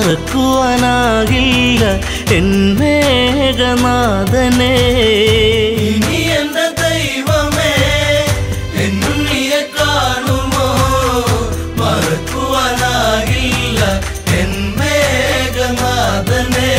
മറക്കുവാനാകില്ല N മേഘനാഥനെ ഇനി എന്റെ ദൈവമേ എന്നുണ്ണിയെ കാണുമോ മറക്കുവാനാകില്ല എൻ മേഘനാഥനെ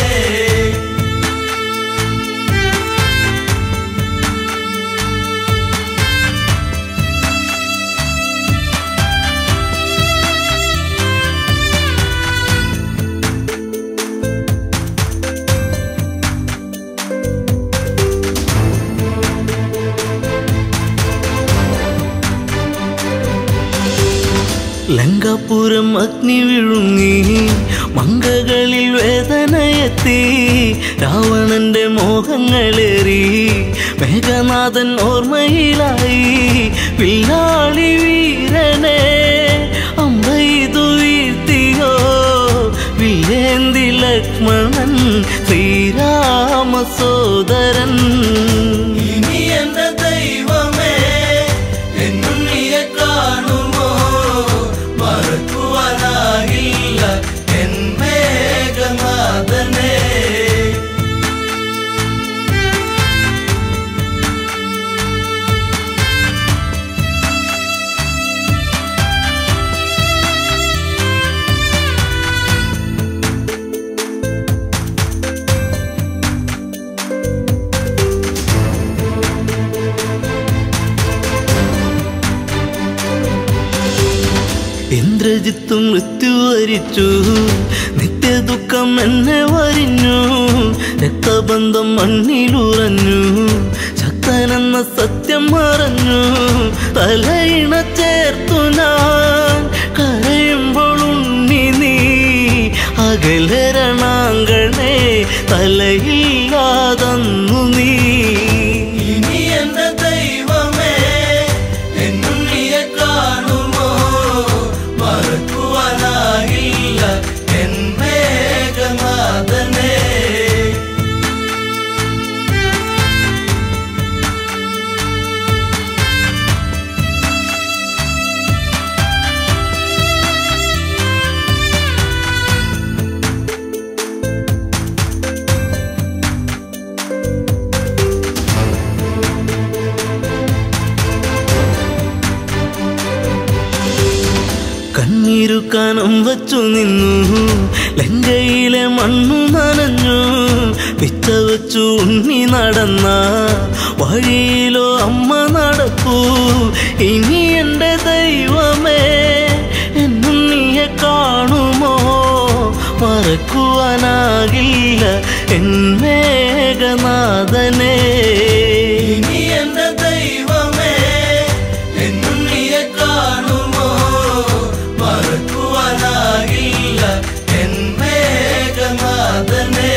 ലങ്കാപുരം അഗ്നി വിഴുങ്ങി മങ്കകളിൽ വേദനയെത്തി രാവണന്റെ മോഹങ്ങളേറി മേഘനാഥൻ ഓർമ്മയിലായി പിള്ളാളി വീരനെ അമ്പൈതു വീഴ്ത്തിയോ വില്ലേന്തി ലക്ഷ്മണൻ ശ്രീരാമ സോദരൻ ഇനി എന്റെ ദൈവമേ എന്നുണ്ണിയെ കാണുമോ മറക്കുവാനാകില്ല എൻ മേഘനാഥനെ ഇന്ദ്രജിത്ത് മൃത്യു വരിച്ചു നിത്യദുഃഖം എന്നെ വരിഞ്ഞു രക്തബന്ധം മണ്ണിലുറഞ്ഞു ശക്തനെന്ന സത്യം മറഞ്ഞു തലയിണ ചേർത്തു ഞാൻ കരയുമ്പോൾ ഉണ്ണി നീ അകലരണാങ്കണേ തലയില്ലാതന്നു നീ ഇനി എന്റെ ദൈവമേ എന്നുണ്ണിയെ കാണുമോ മറക്കുവാനാകില്ല എൻ മേഘനാഥനെ കണ്ണീരു കനം വച്ചു നിന്നു ലങ്കയിലെ മണ്ണു നനഞ്ഞു പിച്ച വെച്ചു ഉണ്ണി നടന്ന വഴിയിലോ അമ്മ നടപ്പൂ ഇനി എൻ്റെ ദൈവമേ എന്നുണ്ണിയെ കാണുമോ മറക്കുവാനാകില്ല എൻ മേഘനാഥനെ ഇനി എന്റെ ദൈവമേ എന്നുണ്ണിയെ കാണുമോ മറക്കുവാനാകില്ല എൻ മേഘനാഥനെ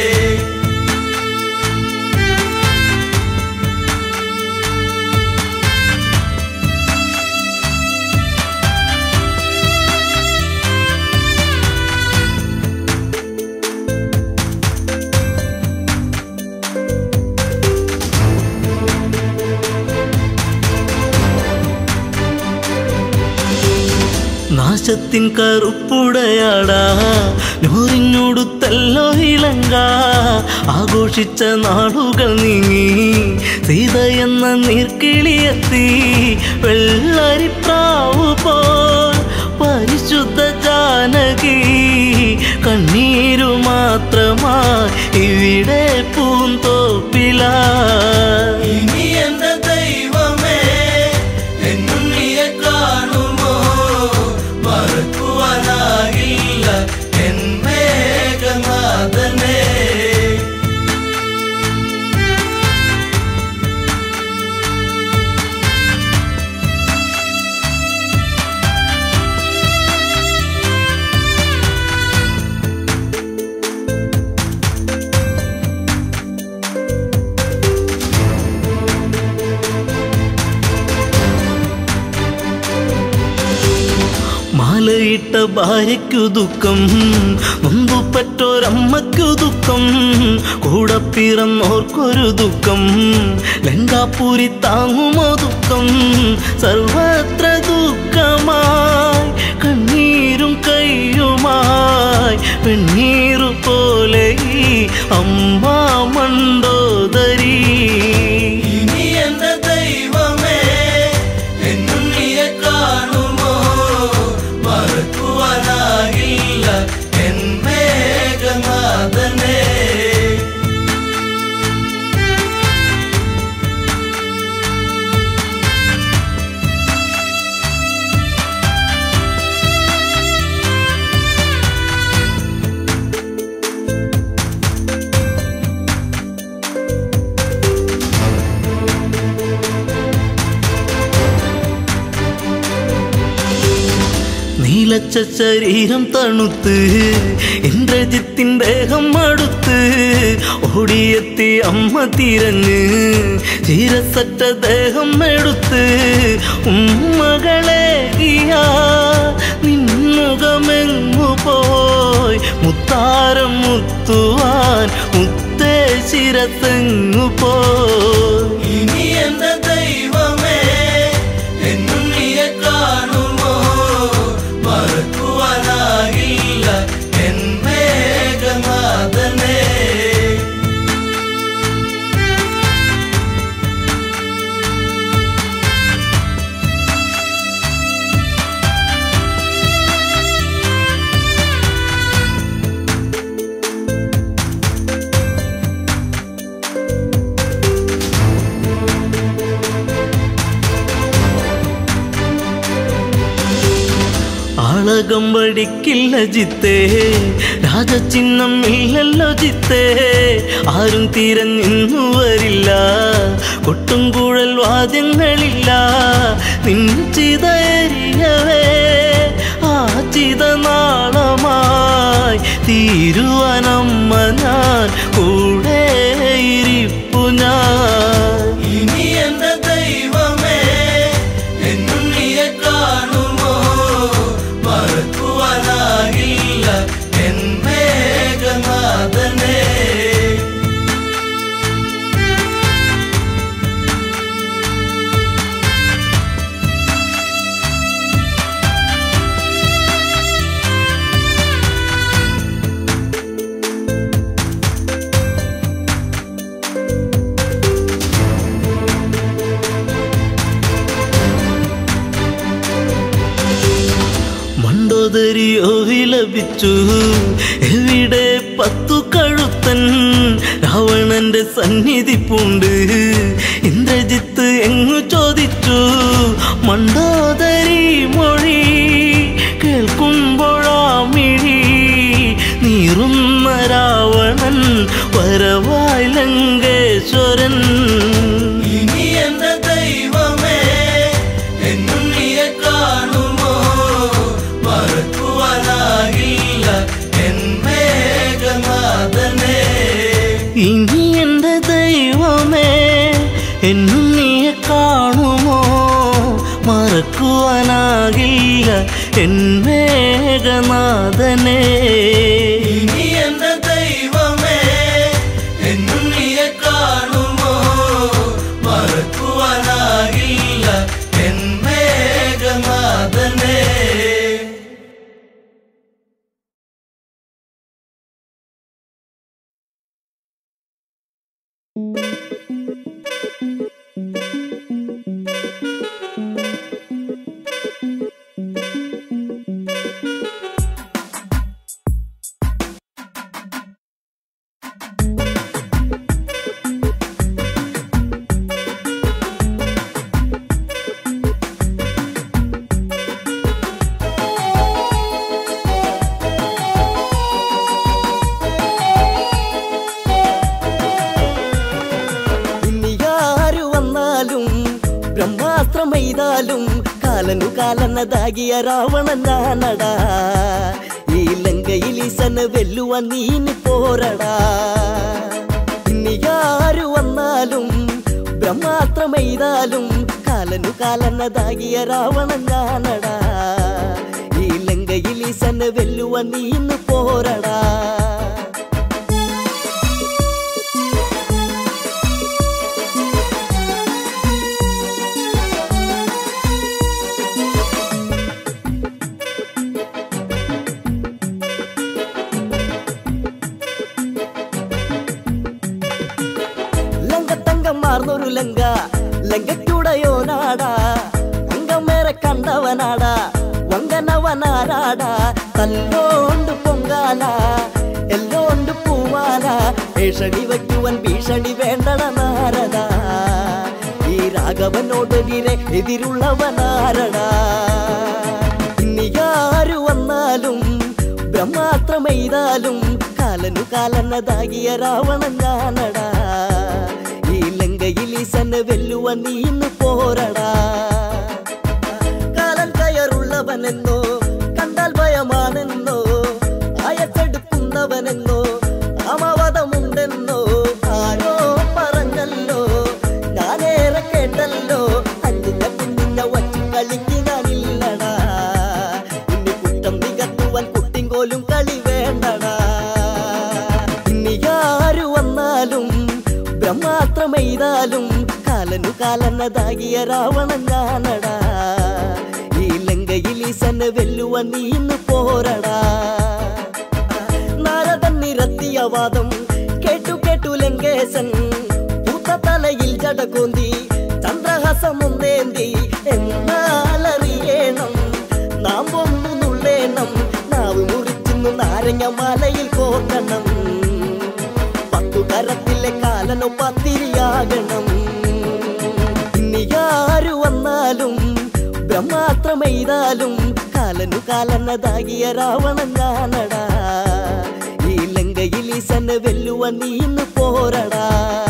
നാശത്തിൻ കറുപ്പുടയാടാ നൂറിഞ്ഞൊടുത്തല്ലോ ഇളങ്ക ആഘോഷിച്ച നാടുകൾ നീങ്ങി സീത എന്ന നീർക്കിളിയെത്തി വെള്ളരിപ്രാവ് പോൽ പരിശുദ്ധ ജാനകി കണ്ണീരു മാത്രമായി ഇവിടെ പൂന്തോപ്പിലാ ഇനി എന്റെ ദൈവമേ എന്നുണ്ണിയെ കാണുമോ മറക്കുവാനാകില്ല എൻ മേഘനാഥനെ മാലയിട്ട ഭാര്യയ്ക്കു ദുഃഖം മുമ്പ് പറ്റോരമ്മയ്ക്കു ദുഃഖം കൂടെ പിറന്നോർക്കൊരു ദുഃഖം ലങ്കാപൂരി താങ്ങുമോ ദുഃഖം സർവത്ര ദുഃഖമായി കണ്ണീരും കയ്യുമായി മായി വെണ്ണീറു പോലെ ഈ അമ്മ മണ്ടോദരി ഇനി എന്റെ ദൈവമേ എന്നുണ്ണിയെ കാണുമോ മറക്കുവാനാകില്ല എൻ മേഘനാഥനെ നീലച്ച ശരീരം തണുത്ത് ഇന്ദ്രജിത്തിൻ ദേഹം അടുത്ത് ഓടിയെത്തി അമ്മ തിരഞ്ഞ് ചീരസറ്റ ദേഹം എടുത്ത് ഉമ്മകളെ നിന്നുകമെങ്ങു പോയി മുത്താരം മുത്തുവാൻ മുത്തേ ശിരത്തെങ്ങു പോയി ഇനി എന്റെ ദൈവമേ എന്നുണ്ണിയെ കാണുമോ മറക്കുവാനാകില്ല എൻ മേഘനാഥനെ ആളകം വടിക്കില്ല ജിത്തേ രാജചിഹ്നം ഇല്ലല്ലോ ജിത്തേ ആരും തിരഞ്ഞിന്നു വരില്ല കൊട്ടും കൂഴൽ വാദ്യങ്ങളില്ല നിഞ്ചിതയരിയവേ ആ ചിതനാളമായി തീരുവനമ്മ ഞാൻ കൂടെ ഇരിപ്പു ഞാൻ ഇനി എന്റെ ദൈവമേ എന്നുണ്ണിയെ കാണുമോ മറക്കുവാനാകില്ല എൻ മേഘനാഥനെ മണ്ടോദരിയോ വിലപിച്ചു എവിടെ പത്തു കഴുത്തൻ രാവണന്റെ സന്നിധി പൂണ്ട് ഇന്ദ്രജിത്ത് എങ്ങു ചോദിച്ചു മണ്ടോദരി മൊഴി കേൾക്കുമ്പോഴാ മിഴി നീറുന്ന രാവണൻ വരവായി ലങ്കേശ്വരൻ ഇനി എന്റെ ദൈവമേ എന്നുണ്ണിയെ കാണുമോ മറക്കുവാനാകില്ല എൻ മേഘനാഥനെ ഇനി എന്റെ ദൈവമേ എന്നും നീയെ കാണുമോ മറക്കുവാനാകില്ല എൻ മേഘനാഥനെ ഇനി എന്റെ ദൈവമേ എന്നുണ്ണിയെ കാണുമോ മറക്കുവാനാകില്ല എൻ മേഘനാഥനെ ഇനി ആര് വന്നാലും ബ്രഹ്മാസ്ത്രമെയ്താലും കാലനു കാലനതാകിയ രാവണൻ ഞാനടാ ഈ ലങ്കയിൽ ഈശന് വെല്ലുവാൻ നീന് പോരടാ ഇനി ആര് വന്നാലും ബ്രഹ്മാസ്ത്രമെയ്താലും കാലനു കാലനതാകിയ രാവണൻ ഞാനടാ ഈ ലങ്കയിൽ ഈശന് വെല്ലുവാൻ നീന്ന് പോരടാ വാർന്നൊരു ലങ്ക ലങ്കയ്ക്കുടയോനാടാ അങ്കമേറെ കണ്ടവനാടാ വങ്കനവനാരാടാ തല്ലോണ്ട് പൊങ്കാല എല്ലോണ്ട് പൂവാല ഭീഷണി വയ്ക്കുവൻ ഭീഷണി വേണ്ടട നാരദ ഈ രാഘവനോടെതിരെ എതിരുള്ളവനാരടാ ഇനിയാരു വന്നാലും ബ്രഹ്മാത്രമെയ്താലും കാലനു കാലനതാകിയ രാവണൻ ഞാനടാ ഈ ലങ്കയിൽ ഈശനെ വെല്ലുവൻ നീ ഇന്ന് പോരടാ കാലൻ കയറുള്ളവനെന്നോ കണ്ടാൽ ഭയമാണെന്നോ ആയത്തെടുക്കുന്നവനെന്നോ അമവതമുണ്ടെന്നോ ആരോ പറഞ്ഞല്ലോ ഞാനേറെ കേട്ടല്ലോ അഞ്ഞിഞ്ഞ കുഞ്ഞിഞ്ഞ വച്ചു കളിക്ക് ഞാനില്ലടാ ഇനി കുറ്റം നികത്തുവാൻ കുട്ടിങ്കോലും കളി വേണ്ടടാ ഇനി ആരു വന്നാലും ബ്രഹ്മാത്രമെയ്താലും കാലനു കാലനതാകിയ രാവണൻ ഞാനടാ ഈ ലങ്കയിൽ ഈശനെ വെല്ലുവൻ നീ ഇന്ന് പോരടാ നാരദൻ നിരത്തിയ വാദം കേട്ടു കേട്ടു ലങ്കേശൻ പൂത്ത തലയിൽ ജടകൊന്തി ചന്ദ്രഹാസമൊന്നേന്തി എന്നാലറിയണം നാം ഒന്നു നുള്ളേണം നാവ് മുറിച്ചിന്നു നാരങ്ങ മലയിൽ കോർക്കണം പത്തു കരത്തിലെ കാലനോ പത്തിരിയാകണം ഇനി ആരു വന്നാലും ബ്രഹ്മാത്രമെയ്താലും കാലനു കാലനതാകിയ രാവണൻ ഞാനടാ ഈ ലങ്കയിൽ ഈശനെ വെല്ലുവൻ നീ ഇന്ന് പോരടാ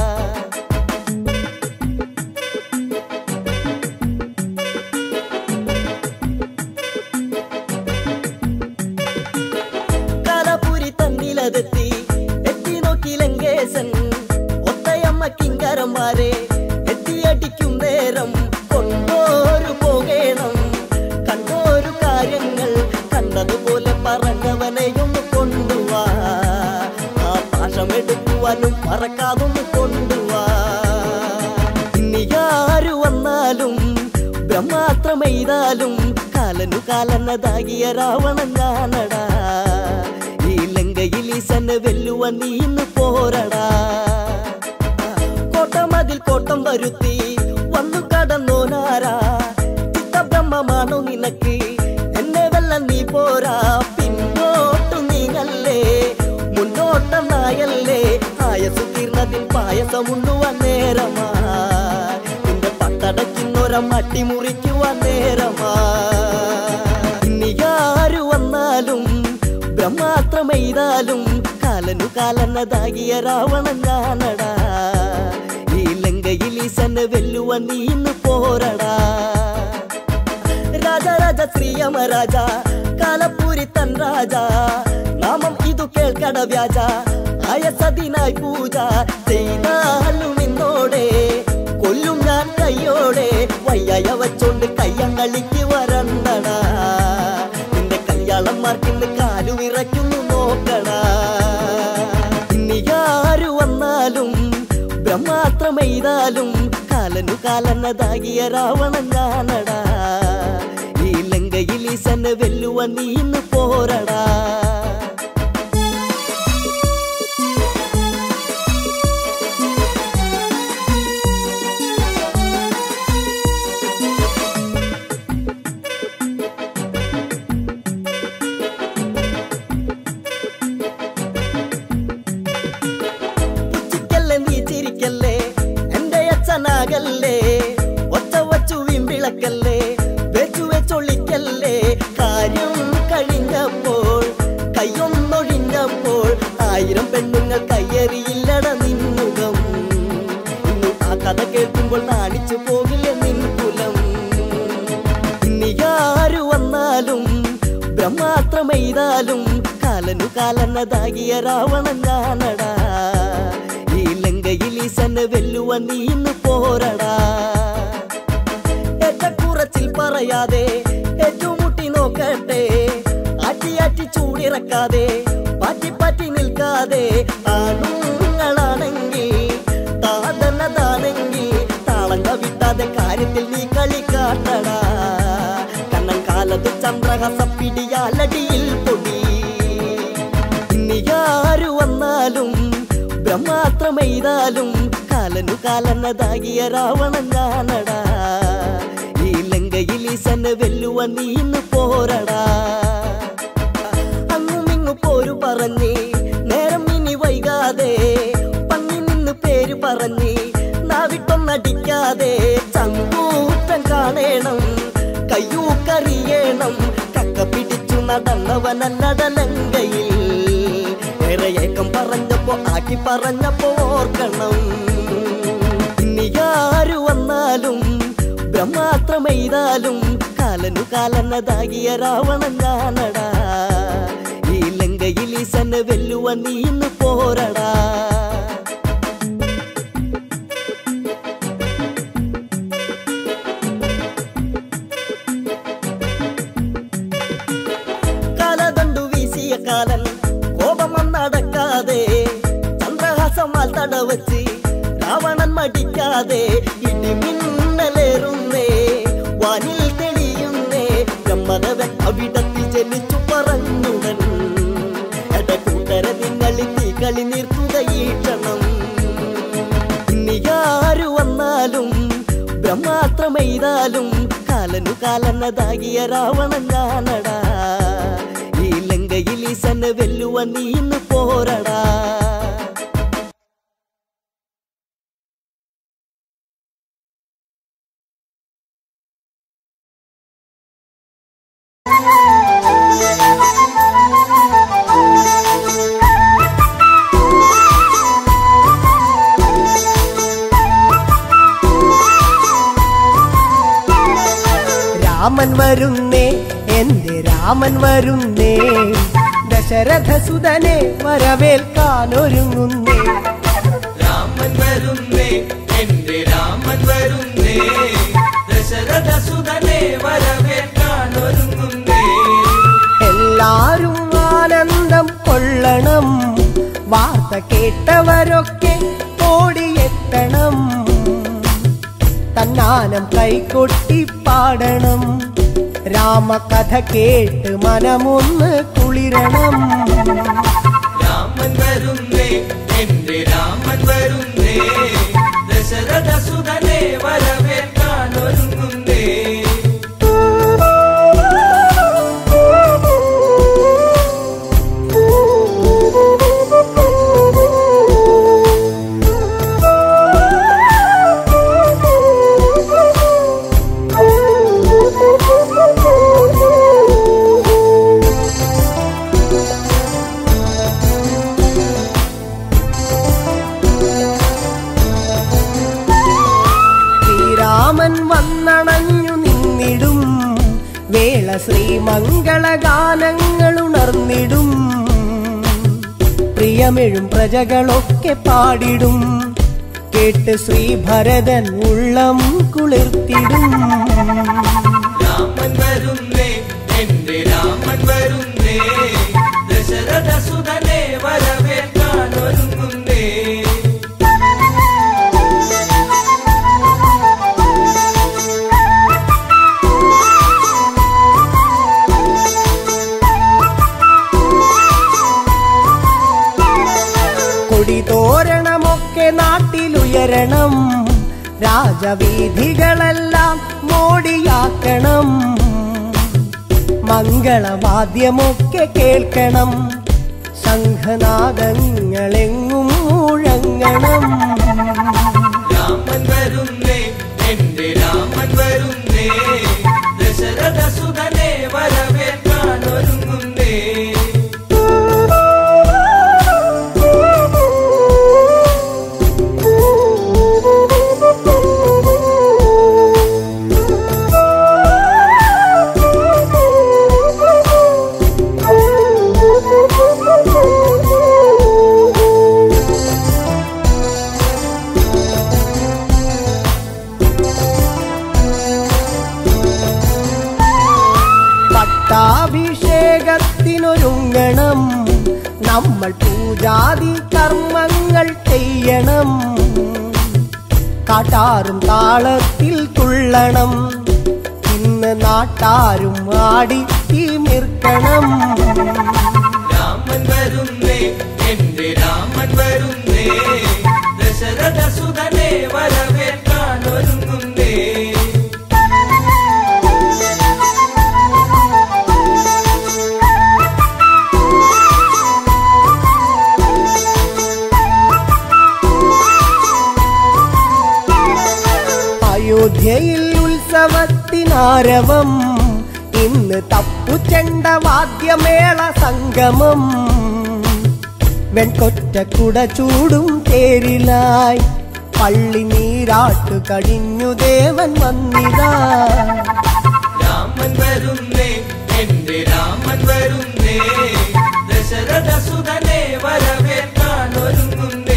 കാലപുരി തന്നിലതെത്തി എത്തി നോക്കി ലങ്കേശൻ ഒത്തയമ്മ കിങ്കരന്മാരെ എത്തിയടിക്കും നേരം കൊണ്ടോരു പോകേണം കണ്ടോരു കാര്യങ്ങൾ കണ്ടതുപോലെ പറഞ്ഞവനെയൊന്ന് കൊണ്ടുവാ ആ പാശമെടുക്കുവാനും മറക്കാതൊന്ന് കൊണ്ടുവാ ഇനി ആരു വന്നാലും ബ്രഹ്മാത്രമെയ്താലും കാലനു കാലനതാകിയ രാവണൻ ഞാനടാ ഈ ലങ്കയിൽ ഈശനെ വെല്ലുവൻ നീ ഇന്ന് പോരടാ കോട്ടമതിൽ കോട്ടം വരുത്തി വന്നു കടന്നോനാരാ ചിത്തബ്രഹ്മമാണോ നിനക്ക് എന്നെ വെല്ലം നീ പോരാ പിന്നോട്ടു നീങ്ങല്ലേ മുന്നോട്ടനായല്ലേ ആയസ് തീർന്നതിൽ പായസമുണ്ണുവാൻ നേരമാ നിന്റെ പട്ടടയ്ക്കുന്നൊര മട്ടി മുറിക്കുവാൻ നേരമാ ഇനി ആരു വന്നാലും ബ്രഹ്മാത്രമെയ്താലും കാലനു കാലനതാകിയ രാവണൻ ഞാനടാ ഈ ലങ്കയിൽ ഈശനെ വെല്ലുവൻ നീ ഇന്ന് പോരടാ രാജരാജ ശ്രീയമരാജ കാലപ്പൂരി തൻ രാജ നാമം ഇതു കേൾക്കട വ്യാജ അയസതിനായി പൂജ ചെയ്താലും ഇന്നോടെ കൊല്ലും ഞാൻ കയ്യോടെ വയ്യായ വച്ചോണ്ട് കയ്യങ്ങളിക്ക് വരണ്ടടാ നിന്റെ കല്യാണന്മാർക്കിന്ന് കാലു വിറയ്ക്കുന്നു നോക്കടാ ഇനി ആരു വന്നാലും ബ്രഹ്മാത്രമെയ്താലും കാലനു കാലനതാകിയ രാവണൻ ഞാനടാ ഈ ലങ്കയിൽ ഈശനെ വെല്ലുവൻ നീ ഇന്ന് പോരടാ പുച്ഛിക്കല്ലേ നീ ചിരിക്കല്ലേ എന്റെ അച്ഛനാകല്ലേ ഒച്ച വച്ചു വീമ്പിളക്കല്ലേ വെച്ചു വെച്ചൊള്ളിക്കല്ലേ കാര്യം കഴിഞ്ഞപ്പോൾ കയ്യൊന്നൊഴിഞ്ഞപ്പോൾ ആയിരം പെണ്ണുങ്ങൾ കയ്യേറിയില്ലട നിന്നുകം ഇന്നു ആ കഥ കേൾക്കുമ്പോൾ നാണിച്ചു പോകില്ല നിൻ കുലം ഇനി ആരു വന്നാലും ബ്രഹ്മാത്രമെയ്താലും കാലനു കാലനതാകിയ രാവണൻ ഞാനടാ ഈ ലങ്കയിൽ ഈശനെ വെല്ലുവൻ നീ ഇന്ന് പോരടാ ഏറ്റക്കുറച്ചിൽ പറയാതെ ഏറ്റുമുട്ടി നോക്കട്ടെ ആറ്റി ആറ്റി ചൂടിറക്കാതെ പാറ്റി പാറ്റി നിൽക്കാതെ ആണുങ്ങളാണെങ്കിൽ താതനതാണെങ്കിൽ താളം കവിട്ടാതെ കാര്യത്തിൽ നീ കളി കാട്ടടാ കണ്ണൻ കാലത്ത് ചന്ദ്രഹസ പിടിയാലടിയിൽ പൊടി ഇനി ആരു വന്നാലും ബ്രഹ്മാത്രമെയ്താലും കാലനു കാലന്നതാകിയ രാവണൻ ഞാനടാ ഈ ലങ്കയിൽ ഈസനെ വെല്ലുവ നീ ഇന്ന് പോരടാ അങ്ങും ഇങ്ങു പോരു പറഞ്ഞ് നേരം ഇനി വൈകാതെ പങ്ങി നിന്ന് പേര് പറഞ്ഞ് നാവിട്ടൊന്നടിക്കാതെ ചങ്കൂറ്റം കാണേണം കയ്യൂക്കറിയണം കക്ക പിടിച്ചു നടന്നവനല്ലടലങ്കയിൽ വേറെ ഏക്കം പറഞ്ഞപ്പോ ആക്കി പറഞ്ഞപ്പോ ഓർക്കണം ഇനി ആര് വന്നാലും ബ്രഹ്മാത്രമെയ്താലും കാലനു കാലനതാകിയ രാവണൻ ഞാനടാ ഈ ലങ്കയിൽ ഈസനെ വെല്ലുവ നീ ഇന്ന് പോരടാ കാലതണ്ടു വീശിയ കാലൻ കോപം നടക്കാതെ ചന്ദ്രഹാസമാൽ തടവച്ച് രാവണൻ മടിക്കാതെ ഇടിമിന്നലേറുന്നേ വാനിൽ തെളിയുന്നേ ബ്രഹ്മദേവൻ അവിടത്തിൽ ജനിച്ചു പറഞ്ഞുടൻ എടക്കൂട്ടര നിങ്ങളിൽ തീ കളി നിർത്തുകയീട്ടണം ഇനി ആര് വന്നാലും ബ്രഹ്മാത്രമെയ്താലും കാലനു കാലനതാകിയ രാവണൻ ഞാനടാ ഈ ലങ്കയിൽ ഈസനെ വെല്ലുവ നീ ഇന്ന് പോരടാ രാമൻ വരുന്നേ എന്റെ രാമൻ വരുന്നേ ദശരഥസുതനെ വരവേൽക്കാനൊരുങ്ങുന്നേ രാമൻ വരുന്നേ എന്റെ രാമൻ വരുന്നേ ദശരഥ സുതനെ വരവേൽക്കാൻ ഒരുങ്ങുന്നേ എല്ലാരും ആനന്ദം കൊള്ളണം വാർത്ത കേട്ടവരൊക്കെ ഓടിയെത്തണം തന്നാനം കൈകൊട്ടി പാടണം രാമകഥ കേട്ട് മനമൊന്ന് കുളിരണം രാമൻ വരുന്നേ എന്റെ രാമൻ വരുന്നേ ദശരഥ സുതനെ വരവേൽക്കാൻ ഒരുങ്ങുന്നേ ശ്രീരാമൻ വന്നണഞ്ഞു നിന്നിടും വേള ശ്രീമംഗളഗാനങ്ങൾ ഉണർന്നിടും പ്രിയമെഴും പ്രജകളൊക്കെ പാടിടും കേട്ട് ശ്രീഭരതൻ ഉള്ളം കുളിർത്തിടും രാമൻ വരുന്നേ എന്റെ രാമൻ വരുന്നേ ദശരഥ സുതനെ വരവേൽക്കാൻ ഒരുങ്ങുന്നേ കൊടിതോരണമൊക്കെ നാട്ടിലുയരണം രാജവീഥികളെല്ലാം മോടിയാക്കണം മംഗളവാദ്യമൊക്കെ കേൾക്കണം ശംഖനാദങ്ങളെങ്ങും മുഴങ്ങണം രാമൻ വരുന്നേ എന്റെ രാമൻ വരുന്നേ ദശരഥ സുതനെ വരവേൽക്കാൻ ഒരുങ്ങുന്നേ പട്ടാഭിഷേകത്തിനൊരുങ്ങണം നമ്മൾ പൂജാതി കർമ്മങ്ങൾ ചെയ്യണം കാട്ടാറും താളത്തിൽ തുള്ളണം ഇന്ന് നാട്ടാരും ആടി തീമിർക്കണം രാമൻ വരുന്നേ എന്റെ രാമൻ വരുന്നേ ദശരഥ സുതനെ വ അയോധ്യയിൽ ഉത്സവത്തിനാരവം ഇന്ന് തപ്പുചെണ്ട വാദ്യമേള സംഗമം വെൺകൊറ്റ കുട ചൂടും തേരിലായി പള്ളി നീരാട്ടു കഴിഞ്ഞു ദേവൻ വന്നിതാ രാമൻ വരുന്നേ എന്റെ രാമൻ വരുന്നേ ദശരഥ സുതനെ വരവേൽക്കാൻ ഒരുങ്ങുന്നേ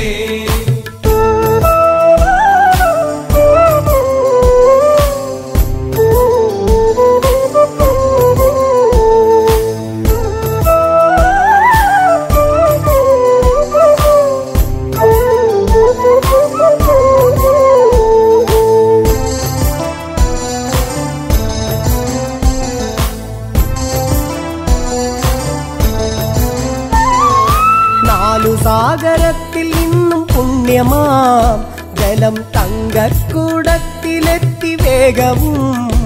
നാലു സാഗരത്തിൽ നിന്നും പുണ്യമാം ജലം തങ്കക്കൂടത്തിലെത്തി വേഗവും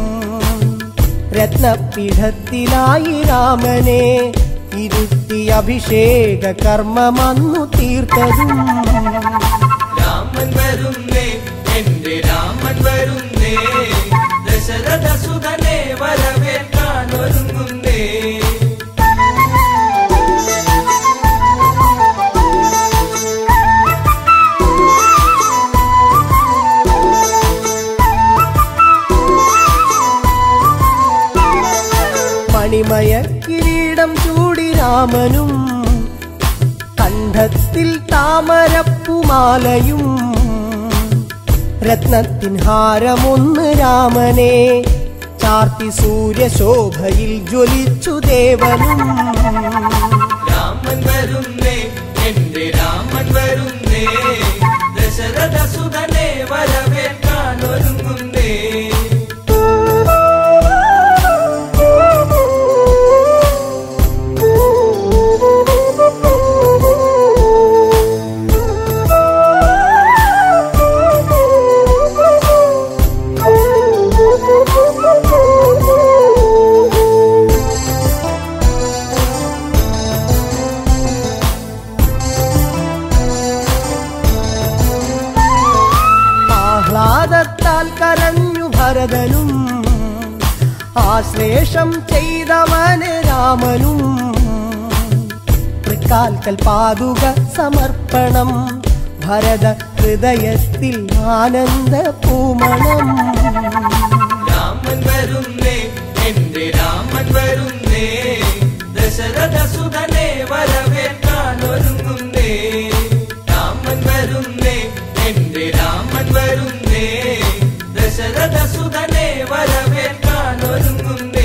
രത്നപീഠത്തിലായി രാമനെ ഇരുത്തി അഭിഷേക കർമ്മമന്നു തീർത്തതും രാമൻ വരുന്നേ എന്റെ രാമൻ വരുന്നേ ദശരഥ സുതനെ വരവേൽക്കാൻ ഒരുങ്ങുന്നേ മണിമയ കിരീടം ചൂടി രാമനും കണ്ഠത്തിൽ താമരപ്പുമാലയും രത്നത്തിൻ ഹാരമൊന്ന് രാമനെ ചാർത്തി സൂര്യശോഭയിൽ ജ്വലിച്ചു ദേവനും രാമൻ വരുന്നേ എന്റെ രാമൻ വരുന്നേ ദശരഥ സുതനെ വരവേൽക്കാൻ ഒരുങ്ങുന്നേ ആഹ്ലാദത്താൽ കരഞ്ഞു ഭരതനും ആശ്ലേഷം ചെയ്തവന് രാമനും തൃക്കാൽക്കൽ പാതുക സമർപ്പണം ഭരത ഹൃദയത്തിൽ ആനന്ദ പൂമണം രാമൻ വരുന്നേ എന്റെ രാമൻ വരുന്നേ ദശരഥ സുതനെ വരവേൽക്കാൻ ഒരുങ്ങുന്നേ രാമൻ വരുന്നേ എന്റെ രാമൻ വരുന്നേ ദശരഥ സുതനെ വരവേൽക്കാൻ ഒരുങ്ങുന്നേ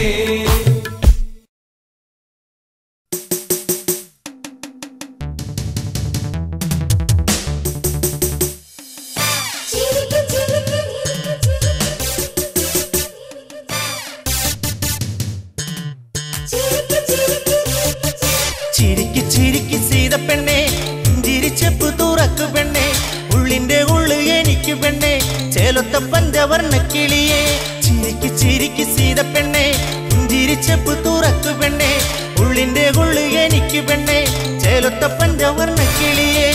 ചിരിക്ക് ചിരിക്ക് ചിരിക്ക് ചിരിക്ക് ചിരിക്ക് ചിരിക്ക് സീത പെണ്ണെ ചിരിച്ചപ്പ് തുറക്കു പെണ്ണെ ഉള്ളിന്റെ ഉള്ളു എനിക്ക് പെണ്ണെ ചേലൊത്ത പഞ്ചവർണ്ണ കിളിയെ ചിരിക്ക് ചിരിക്ക് സീത പെണ്ണെ ചിരിച്ചപ്പ് തുറക്കു പെണ്ണെ ഉള്ളിന്റെ ഉള്ളു എനിക്ക് പെണ്ണെ ചേലൊത്ത പഞ്ചവർണ്ണ കിളിയേ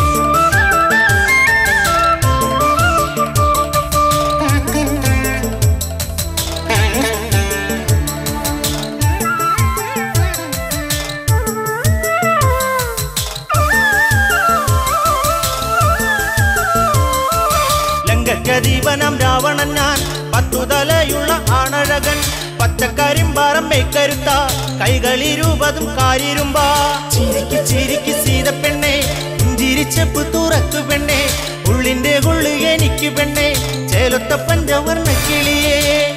ലങ്കക്കദീപനം രാവണൻ ഞാൻ പത്തുതലയുള്ള ആണഴകൻ പച്ചക്കരിമ്പാറം മേക്കരുത്ത കൈകളിരുപതും കാരിരുമ്പാ ചിരിക്ക് ചിരിക്ക് സീത പെണ്ണെ ചിരിച്ചപ്പ് തുറക്കു പെണ്ണെ ഉള്ളിന്റെ ഉള്ളു എനിക്ക് പെണ്ണെ ചേലൊത്ത പഞ്ചവർണ്ണ കിളിയേ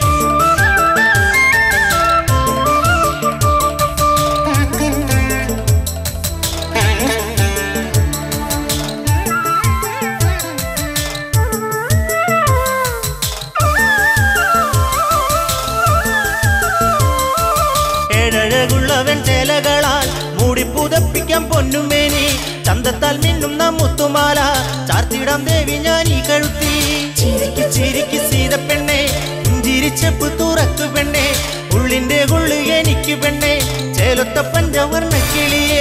ഏഴഴകുള്ളവൻ ചേലകളാൽ മൂടി പുതപ്പിക്കാൻ പൊന്നുമേനി ചന്തത്താൽ മിന്നുന്ന മുത്തുമാല ചാർത്തിടാം ദേവി ഞാൻ ഈ കഴുത്തി ചിരിക്ക് ചിരിക്ക് സീത പെണ്ണെ ചിരിച്ചപ്പ് തുറക്കു പെണ്ണെ ഉള്ളിന്റെ ഉള്ളു എനിക്ക് പെണ്ണെ ചേലൊത്ത പഞ്ചവർണ്ണ കിളിയേ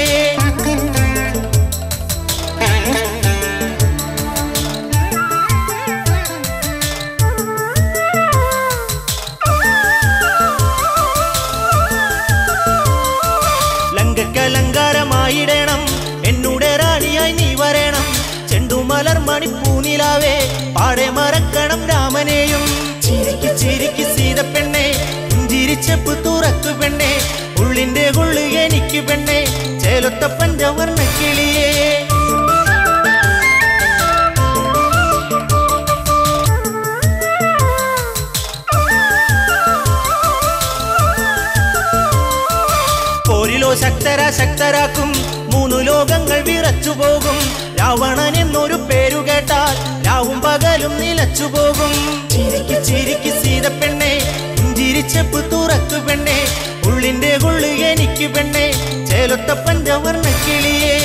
മണിപ്പൂനിലാവേ പാടെ മറക്കണം രാമനെയും ചിരിക്ക് ചിരിക്ക് സീത പെണ്ണെ പുഞ്ചിരിച്ചപ്പ് തുറക്കു പെണ്ണെ ഉള്ളിന്റെ കൊള്ളു എനിക്ക് പെണ്ണെ ചേലൊത്ത പഞ്ചവർണ്ണ കിളിയേ പോരിലോ ശക്തര ശക്തരാക്കും മൂന്നു ലോകങ്ങൾ വിറച്ചു പോകും രാവണൻ എന്നൊരു പേരു കേട്ടാൽ രാവും പകലും നിലച്ചു പോകും ചിരിക്ക് ചിരിക്ക് സീത പെണ്ണെ പുഞ്ചിരിച്ചപ്പ് തുറക്കു പെണ്ണെ ഉള്ളിന്റെ കൊള്ളു എനിക്ക് പെണ്ണെ ചേലൊത്ത പഞ്ചവർണ്ണ കിളിയേ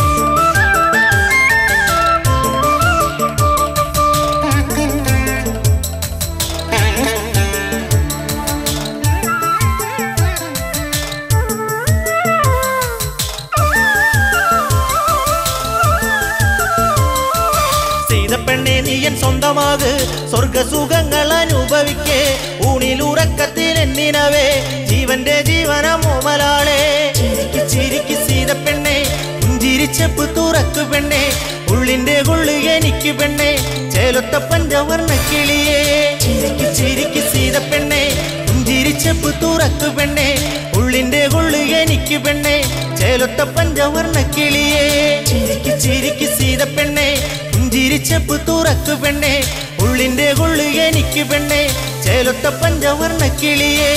സീതപ്പെണ്ണെ നീയൻ സ്വന്തമാക് സ്വർഗസുഖങ്ങൾ അനുഭവിക്കേ ഊണിലുറക്കത്തിൽ എന്നിനവേ ജീവന്റെ ജീവന മോമലാളെ ചിരിക്ക് ചിരിക്ക് സീതപ്പെണ്ണെ പുഞ്ചിരിച്ചപ്പ് തുറക്കു പെണ്ണെ ഉള്ളിന്റെ കൊള്ളു എനിക്ക് പെണ്ണെ ചേലൊത്ത പഞ്ചവർണ്ണ കിളിയേ ചിരിക്ക് ചിരിക്ക് സീതപ്പെണ്ണെ പുഞ്ചിരിച്ചപ്പ് തുറക്കു പെണ്ണെ ഉള്ളിന്റെ കൊള്ളു എനിക്ക് പെണ്ണെ ചേലൊത്ത പഞ്ചവർണ്ണ കിളിയേ ചിരിക്ക് ചിരിക്ക് സീതപ്പെണ്ണെ പുഞ്ചിരിച്ചപ്പ് തുറക്കു പെണ്ണെ ഉള്ളിന്റെ കൊള്ളു എനിക്ക് പെണ്ണെ ചേലൊത്ത പഞ്ചവർണ്ണ കിളിയേ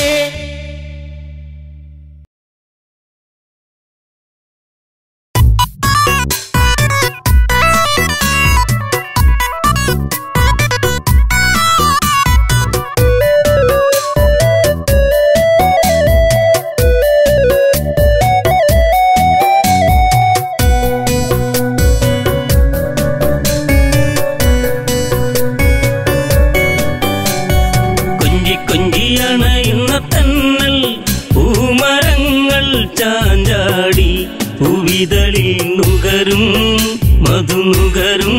കൊഞ്ചി കൊഞ്ചിയണയുന്ന തന്നൽ പൂമരങ്ങൾ ചാഞ്ചാടി പൂവിതളിൽ നുകരും മധുനുകരും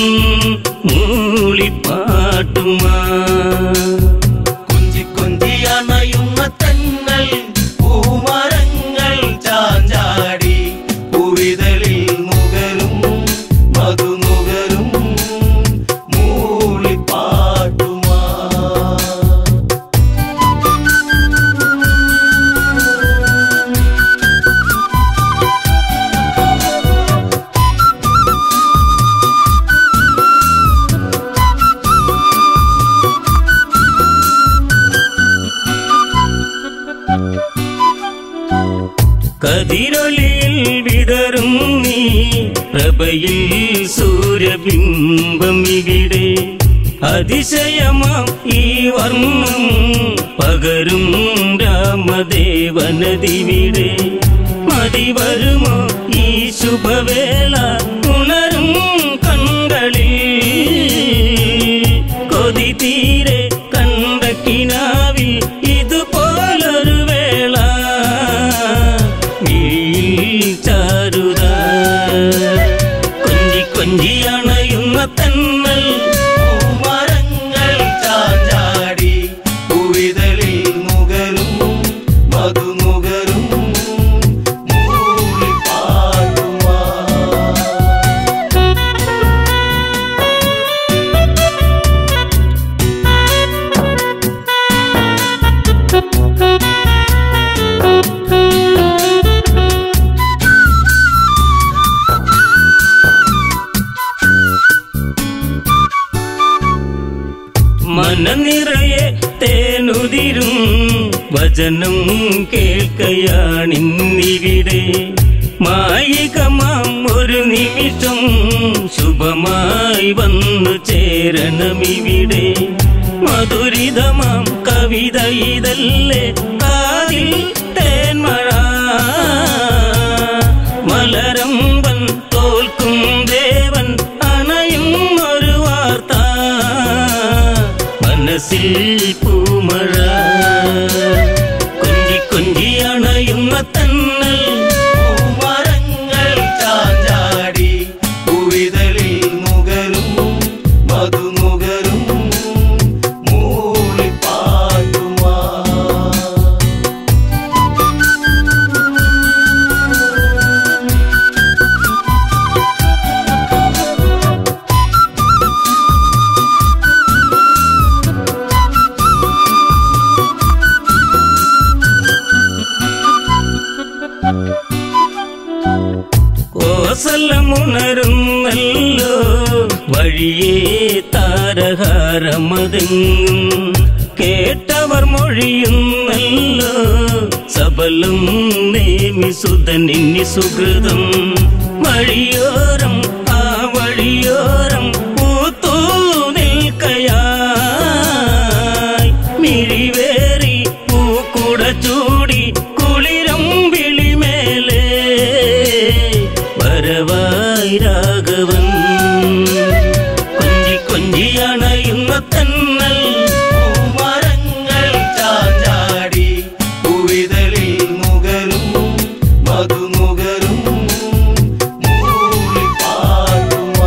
മൂളിപ്പാട്ടുമാ കൊഞ്ചി കൊഞ്ചി അണയുന്ന തെന്നൽ പൂമരങ്ങൾ ചാഞ്ചാടി പൂവിതളിൽ നുകരും മധു നുകരും മൂളിപ്പാട്ടുമാ കതിരൊലിയിൽ വിതറും നീ പ്രഭയിൽ സൂര്യബിംബം ഇവിടെ അതിശയമാം ഈ വർണ്ണം പകരും രാമദേവനദിവിടെ മതി വരുമോ ഈ ശുഭവേള ഉണരും കൺകളിൽ കൊതി തീരെ കണ്ട കിനാവിൽ ഇതുപോലൊരു വേള വീഴിൽ ചാരുത കൊഞ്ചി കൊഞ്ചി അണയുന്ന തന്നൽ പൂമരങ്ങൾ ചാഞ്ചാടി പൂവിതളിൽ നുകരും മധു നുകരും മൂളിപ്പാട്ടുമാ മനനിറയെ തേനുതിരും വചനം കേൾക്കയാണിന്നിവിടെ മായികമാം ഒരു നിമിഷം ശുഭമായി വന്നു ചേരണമിവിടെ മധുരിതമാം കവിത ഇതല്ലേ കാതിൽ തേന്മഴ മലരമ്പൻ തോൽക്കും ദേവൻ അണയും ഒരു വാർത്ത മനസ്സിൽ പൂമഴ കൊഞ്ചി കൊഞ്ചി അണയുന്ന തന്നൽ പൂമരങ്ങൾ ചാഞ്ചാടി പൂവിതളിൽ നുകരും മധു നുകരും മൂളിപ്പാട്ടുമാ കാലം ഉണരുന്നല്ലോ വഴിയേ താരഹാരമതെങ്ങും കേട്ടവർ മൊഴിയുന്നല്ലോ സബലം നേമി സുതനിന്നി സുഹൃതം വഴിയോരം ആ വഴിയോരം പൂത്തൂ നിൽക്കയായി മിഴിവേറി പൂക്കുട ചൂടി കുളിരം വിളിമേലെ വരവായി രാഘവൻ കൊഞ്ചി കൊഞ്ചി അണയുന്ന തന്നൽ പൂമരങ്ങൾ ചാഞ്ചാടി പൂവിതളിൽ നുകരും മധുനുകരും മൂളിപ്പാട്ടുമാ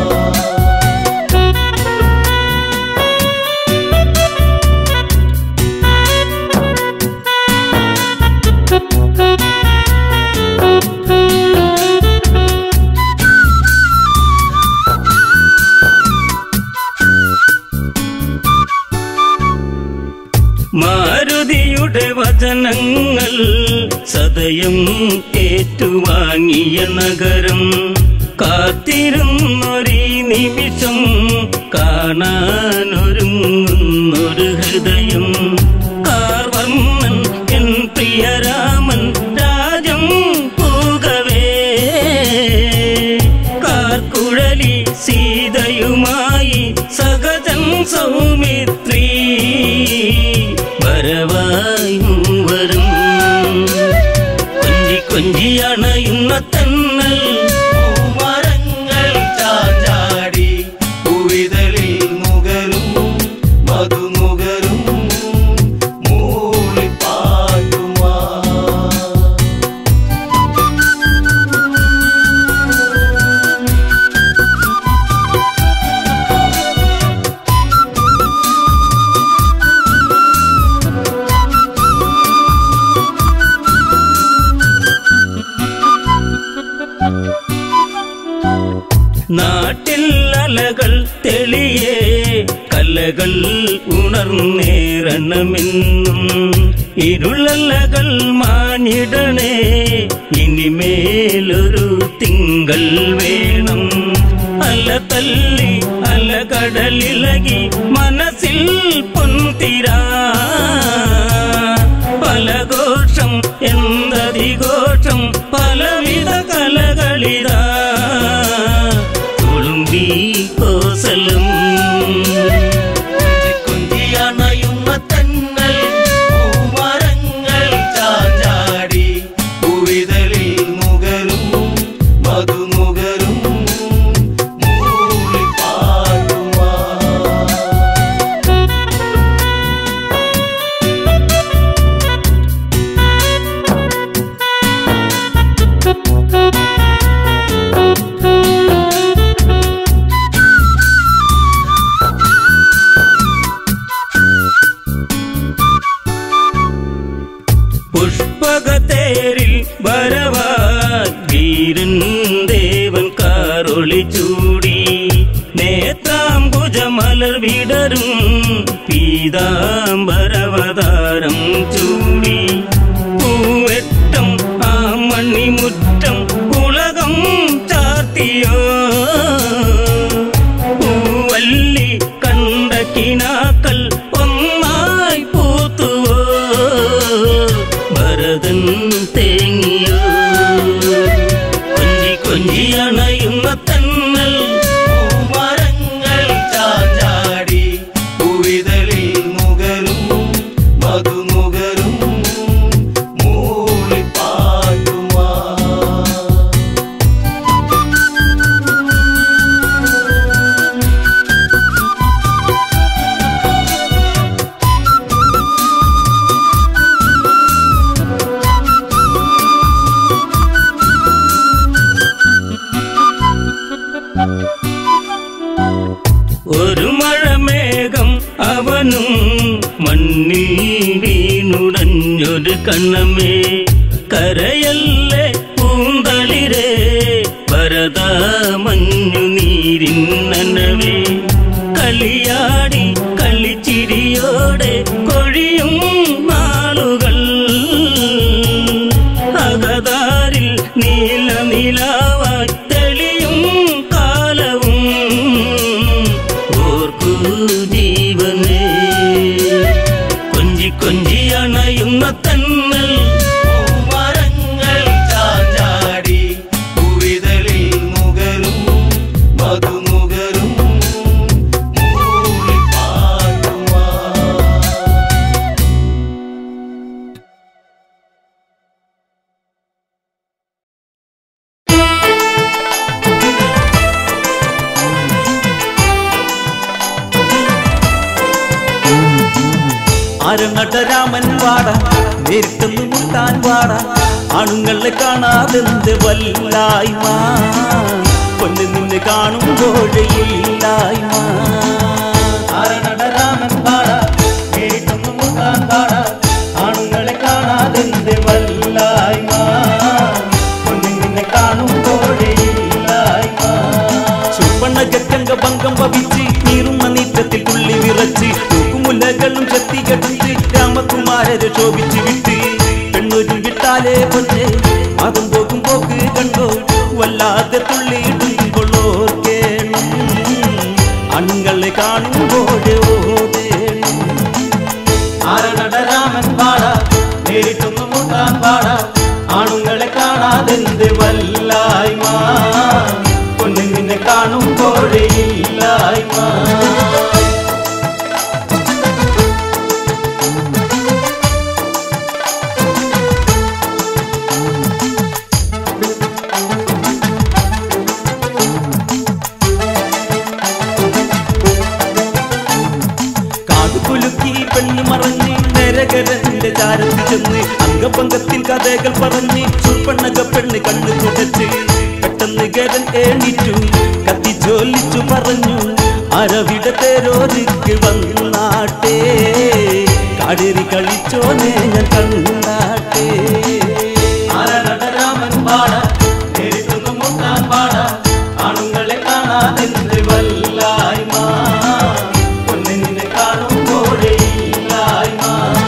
മാരുതിയുടെ വചനങ്ങൾ സദയം ഏറ്റുവാങ്ങിയ നഗരം കാത്തിരുന്നൊരീ നിമിഷം കാണാനൊരുങ്ങുന്നൊരു ഹൃദയം കാർവർണ്ണൻ എൻ പ്രിയരാമൻ രാജം പൂകവേ കാർക്കുഴലി സീതയുമായി സഹജൻ സൗമിത്രി വരവായി മൂവരും കൊഞ്ചി കൊഞ്ചി അണയുന്ന തന്നൽ പൂമരങ്ങൾ ചാഞ്ചാടി പൂവിതളിൽ നുകരും മധുനുകരും മൂളിപ്പാട്ടുമാ നാട്ടിൽ അലകൾ തെളിയേ കലകൾ ഉണർന്നേറണമെന്നും ഇരുളലകൾ മാഞ്ഞിടണേ ഇനിമേലൊരു തിങ്കൾ വേണം അല തല്ലി അലകടലിളകി മനസ്സിൽ പൊന്തിരാ പലഘോഷം എന്തതിഘോഷം പലവിധ കലകളിതാ തുളുമ്പി കോസലും കൊഞ്ചിയണയുന്ന തന്നൽ പൂമരങ്ങൾ ചാഞ്ചാടി പൂവിതളിൽ നുകരും മധുനുകരും മൂളിപ്പാട്ടുമാ പുഷ്പകത്തേരിൽ വരവാൻ വീരൻ ദേവൻ കാറൊളി ചൂടി നേത്രാംബുജമലർ വിടരും പീതാംബരവതാരം ചൂടി പൂവെട്ടം ആ മണിമുറ്റം ഉലകം ചാർത്തിയോ പൂവല്ലി കണ്ട കിനാക്കൾ ഒന്നായി പൂത്തുവോ ഭരതൻ തേങ്ങിയോ കൊഞ്ചി കൊഞ്ചി അണയുന്ന തന്നൽ പൂമരങ്ങൾ ചാഞ്ചാടി പൂവിതളിൽ നുകരും മധുനുകരും മൂളിപ്പാട്ടുമാ ഒരു മഴമേഘം അവനും മണ്ണിൽ വീണുടഞ്ഞൊരു കണ്ണമേ കരയല്ലേ പൂന്തളിരേ ഭരത മഞ്ഞു നീരിൻ നനവേ കളിയാടി കളിച്ചിരിയോടെ കൊഴിയും നാളുകൾ അകതാരിൽ നീല നിലാവായി ആരനടരാമൻ വാട നേരിട്ടൊന്ന് മുട്ടാൻ വാട ആണുങ്ങളെ കാണാതെന്ത് വല്ലായ്മ പൊന്ന് നിന്നെ കാണുമ്പോഴയില്ലായ്മ ആരണടരാമൻ പാട കേട്ടൊന്നു മുട്ടാൻ പാട ആണുങ്ങളെ കാണാതെന്ത് വല്ലായ്മ പൊന്നിൻ നിന്നെ കാണുമ്പോഴേ ഇല്ലായ്മ ചുവണ്ണ ജക്കങ്ക ഭംഗം ഭവിച്ച് നീറുന്ന നീറ്റത്തിൽ തുള്ളി വിറച്ച് തൂക്കുമുലകളും ശക്തികടിച്ച് രാമകുമാരരെ ശോഭിച്ച് വിട്ട് പെണ്ണൊരു വിട്ടാലേ പൊന്നെ മതം പോകും പോക്ക് കണ്ടോ വല്ലാതെ തുള്ളിയിടുമ്പോഴോ കേണം അണുങ്ങളെ കാണുമ്പോഴേ ഓതേണം ആരണടരാമൻ പാട നേരിട്ടൊന്നു മുട്ടാൻ പാട ആണുങ്ങളെ കാണാതെന്ത് വല്ലായ്മ പൊന്നിൻ നിന്നെ കാണുമ്പോഴേ ഇല്ലായ്മ കാടുകുലുക്കി പെണ്ണു മറഞ്ഞ് നരകരന്റെ ചാരത്ത് ചെന്ന് അംഗഭംഗത്തിൻ കഥകൾ പറഞ്ഞ് ചുപ്പണ്ണക പെണ്ണ് കണ്ണു തുടച്ച് പെട്ടെന്ന് ഗരൻ ഏണിറ്റു കത്തി ജോലിച്ചു പറഞ്ഞു അരവിട തേരോതിക്ക് വന്നാട്ടെ കാടേറി കളിച്ചോനെ ഞാൻ കണ്ടാട്ടെ ആരണടരാമൻ പാട നേരിട്ടൊന്നു മുട്ടാൻ പാട ആണുങ്ങളെ കാണാതെന്ത് വല്ലായ്മ പൊന്നിൻ നിന്നെ കാണുമ്പോഴേ ഇല്ലായ്മ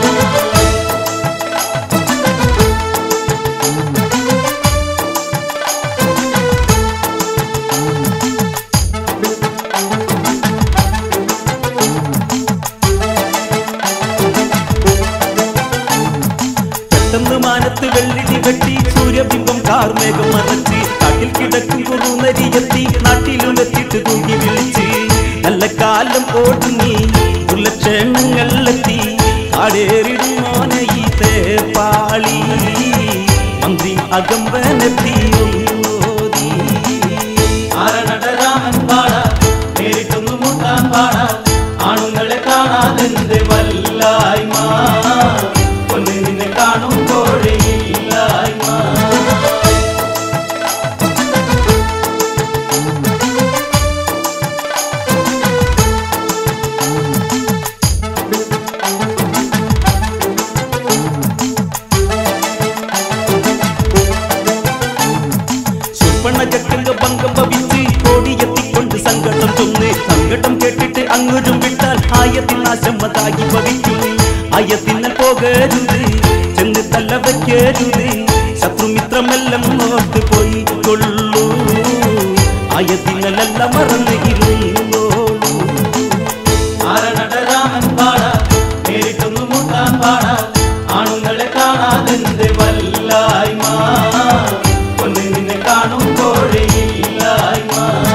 പെട്ടെന്ന് മാനത്ത് വെള്ളിടി വെട്ടി സൂര്യബിംബം കാർമേഘം മറച്ച് കാട്ടിൽ കിടക്കും കുറുനരിയെത്തി നാട്ടിലും എത്തിയിട്ട് തൂക്കി വിളിച്ച് നല്ല കാലം ഓടുങ്ങി ഉള്ളക്ഷേണങ്ങളിലെത്തി കാടേറിടും മോനെ ഈ തേപ്പാളി മന്ത്രി അകമ്പനെത്തി ഒന്നോതി ആരണടരാമൻ പാട നേരിട്ടൊന്നു മുട്ടാൻ പാട ആണുങ്ങളെ കാണാതെന്ത് വല്ലായ്മ പൊന്നിൻ നിന്നെ കാണുമ്പോഴേ ഇല്ലായ്മ ചുവണ്ണ ചക്കങ്ക ഭംഗം ഭവിച്ച് കോടിയെത്തിക്കൊണ്ട് സങ്കടം ചൊന്ന് സങ്കടം കേട്ടിട്ട് അങ്ങൊരും വിട്ടാൽ ആയത്തിൽ നാശമതാകി ഭവിക്കും ആയത്തിന്നൽ പോകരുത് ചെന്ന് തല്ല വയ്ക്കരുത് ശത്രുമിത്രമെല്ലാം നോട്ട് പോയി കൊള്ളൂ ആയത്തിനലെല്ലാം മറന്ന് ഇരുന്നോളൂ ആരണടരാമൻ പാട നേരിട്ടൊന്നു മുട്ടാൻ പാട ആണുങ്ങളെ കാണാതെന്ത് വല്ലായ്മ പൊന്നിൻ നിന്നെ കാണുമ്പോഴേ ഇല്ലായ്മ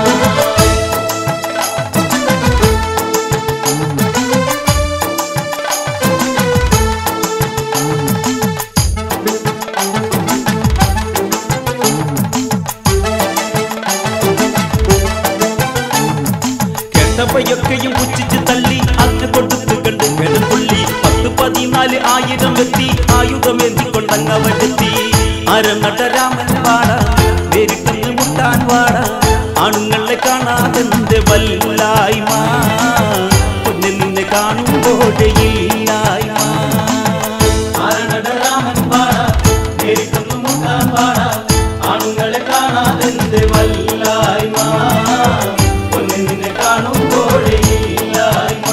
കേട്ടവയൊക്കെയും പുച്ഛിച്ച് തള്ളി അത് കൊടുത്ത് കണ്ട് കിടപ്പുള്ളി പത്ത് പതിനാല് ആയിരം എത്തി ആയുധമേന്തിക്കൊണ്ടങ്ങവരെത്തി അരനടരാമൻ വാട നേരിട്ടെന്ന് മുട്ടാൻ വാട ആണുങ്ങളെ കാണാതെന്ത് വല്ലായ്മ പൊന്നെ നിന്നെ കാണുമ്പോഴയില്ലായ്മ ആരണടരാമൻ പാട നേരിട്ടൊന്നു മുട്ടാൻ പാട ആണുങ്ങളെ കാണാതെന്ത് വല്ലായ്മ പൊന്നിൻ നിന്നെ കാണുമ്പോഴേ ഇല്ലായ്മ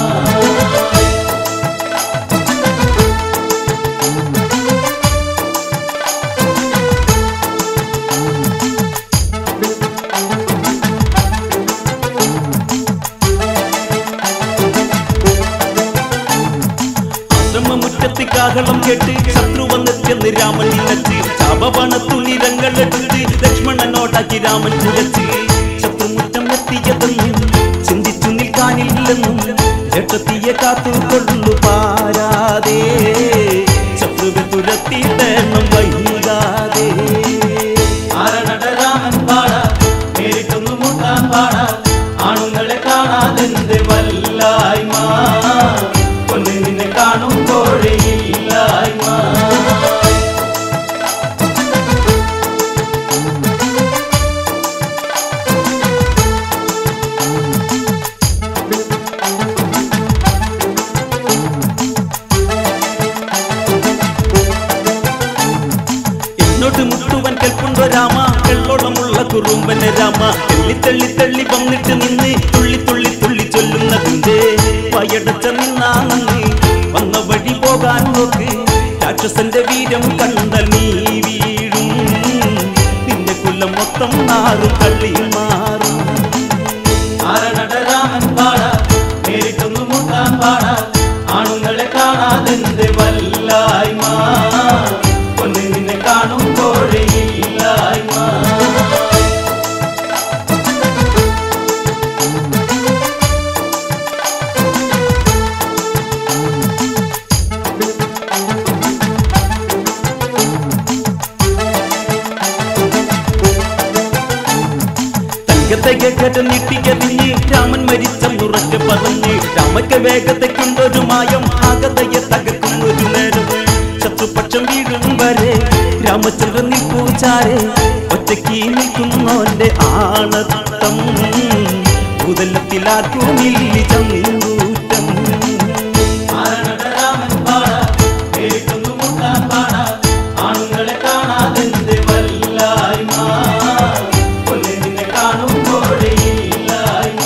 ആശ്രമമുറ്റത്ത് കാഹളം കേട്ട് ശത്രു വന്നെത്തിയെന്ന് രാമൻ നിലച്ച് ചാപവണത്തു നിരങ്ങളെടുത്ത് ലക്ഷ്മണനോടാക്കി രാമൻ കുലച്ച് ശത്രുമുറ്റം എത്തിയതെന്നും ചിന്തിച്ചു നിൽക്കാനില്ലെന്നും ജട്ടത്തിയെ കാത്തുകൊള്ളു പാരാതെ ശത്രുവെ തുരത്തിയിടണം വൈകാതെ ആരണടരാമൻ പാട നേരിട്ടൊന്നു മുട്ടാൻ പാട ആണുങ്ങളെ കാണാതെന്ത് വല്ലായ്മ പൊന്നിൻ നിന്നെ കാണുമ്പോൾ തെള്ളി തള്ളി തള്ളി വന്നിട്ട് നിന്ന് തുള്ളി തുള്ളി തുള്ളി ചൊല്ലുന്നതിന്റെ വയടച്ച നിന്നാണെന്ന് വന്ന വഴി പോകാൻ നോക്ക് രാക്ഷസന്റെ വീരം കണ്ടാൽ നീ വീഴും നിന്റെ കൊല്ലം മൊത്തം നാറും തള്ളി മാറും ആരണടരാമൻ പാട നേരിട്ടൊന്നു മുട്ടാൻ പാട ആണുങ്ങളെ കാണാതെന്റെ വല്ലായ്മ ഒന്ന് നിന്നെ കാണുമ്പോഴേ ഇല്ലായ്മ തങ്കത്തെ കെട്ട നീട്ടിക്കരിഞ്ഞ് രാമൻ മരിച്ച മുറക്കെ പറഞ്ഞ് രാമയ്ക്ക് വേഗതയ്ക്കുണ്ടൊരു മായം ആകതയെ തകർക്കും ഒരു നേരം ശത്രുപക്ഷം വീഴും വരെ രാമചന്ദ്രൻ നിൽക്കൂച്ചാരെ ഒറ്റയ്ക്ക് നിൽക്കുന്നോന്റെ ആണത്തം ഭൂതലത്തിലാക്കുമില്ലി ചങ്ങൂറ്റം ആരണടരാമൻ പാട നേരിട്ടൊന്നു മുട്ടാൻ പാട ആണുങ്ങളെ കാണാതെന്റെ വല്ലായ്മ ഒന്ന് നിന്നെ കാണുമ്പോഴേ ഇല്ലായ്മ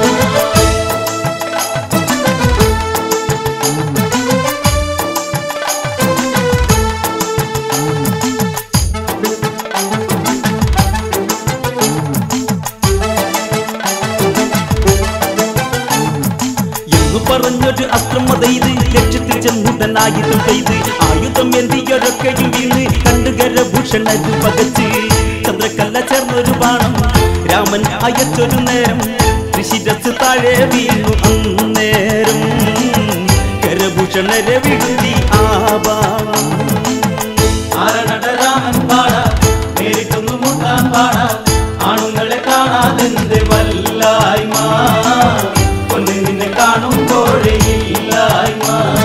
എന്ന് പറഞ്ഞൊരു അസ്ത്രമതയിത് ലക്ഷ്യത്തിൽ ചെന്നുടനായുധം ചെയ്ത് ആയുധം എന്തിയൊരൊക്കെയും വീണ് കണ്ടുകരഭൂഷണരു പകച്ച് ചന്ദ്രക്കല്ല ചേർന്നൊരു ബാണം രാമൻ അയച്ചൊരു നേരം ഋഷിരസ് താഴെ വീണു അന്നേരം കരഭൂഷണരെ വിടുതി ആ ബാണം ആരണടരാമൻ പാട നേരിട്ടൊന്നു മുട്ടാൻ പാട ആണുങ്ങളെ കാണാതെന്റെ വല്ലായ്മ ഒന്ന് നിന്നെ കാണുമ്പോഴേ ഇല്ലായ്മ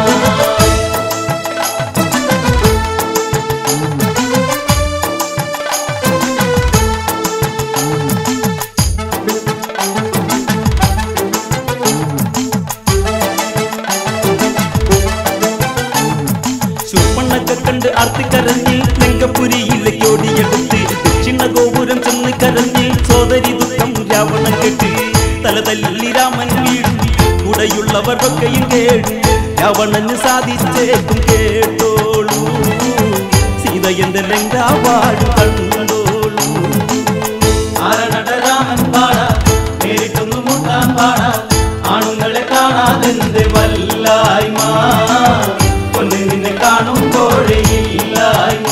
ശൂർപ്പണൊക്കെ കണ്ട് ആർത്തിക്കരഞ്ഞ് ലങ്കപുരിയിലേക്ക് ഓടിയെടുത്ത് ദക്ഷിണ ഗോപുരം ചെന്ന് കരഞ്ഞ് സോദരി ദുഃഖം രാവണൻ കെട്ട് തല തല്ലി രാമൻ വീഴും കൂടെയുള്ളവരൊക്കെയും കേട്ടു രാവണന് സാധിച്ചേക്കും കേട്ടോളൂ സീത എന്റെ ലങ്കാവാട് കണ്ടോളൂ ആരണടരാമൻ പാട നേരിട്ടൊന്നു മുട്ടാൻ പാട ആണുങ്ങളെ കാണാതെന്റെ വല്ലായ്മ ഒന്ന് നിന്നെ കാണുമ്പോഴേ ഇല്ലായ്മ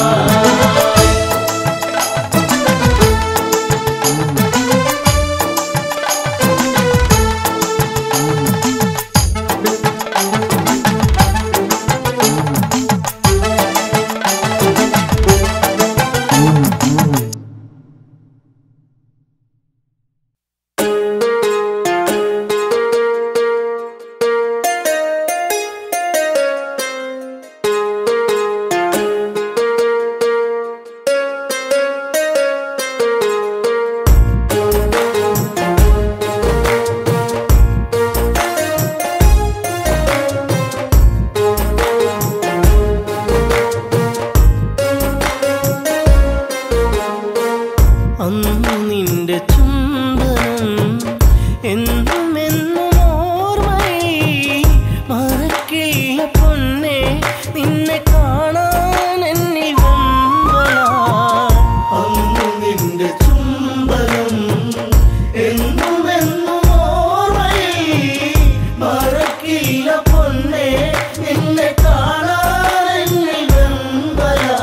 അന്ന് നിന്റെ ചുംബനം എന്നും എന്നും ഓർമ്മയിൽ മറക്കില്ല പൊന്നെ നിന്നെ കാണാൻ എന്നിൽ വെമ്പലാ അന്ന് നിന്റെ ചുംബനം എന്നും എന്നും ഓർമ്മയിൽ മറക്കില്ല പൊന്നെ നിന്നെ കാണാൻ എന്നിൽ വെമ്പലാ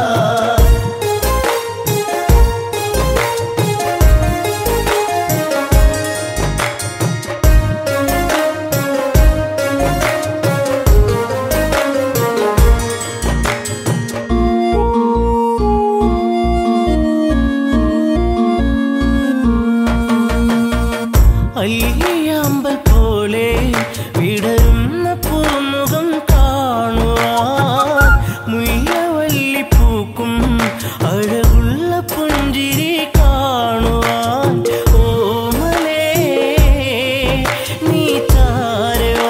അല്ലിയാമ്പൽ പോലെ വിടരുന്ന പൂമുഖം കാണുവാൻ മുയ്യവല്ലി പൂക്കും അഴകുള്ള പുഞ്ചിരി കാണുവാൻ ഓമലേ നീ ചാരവാ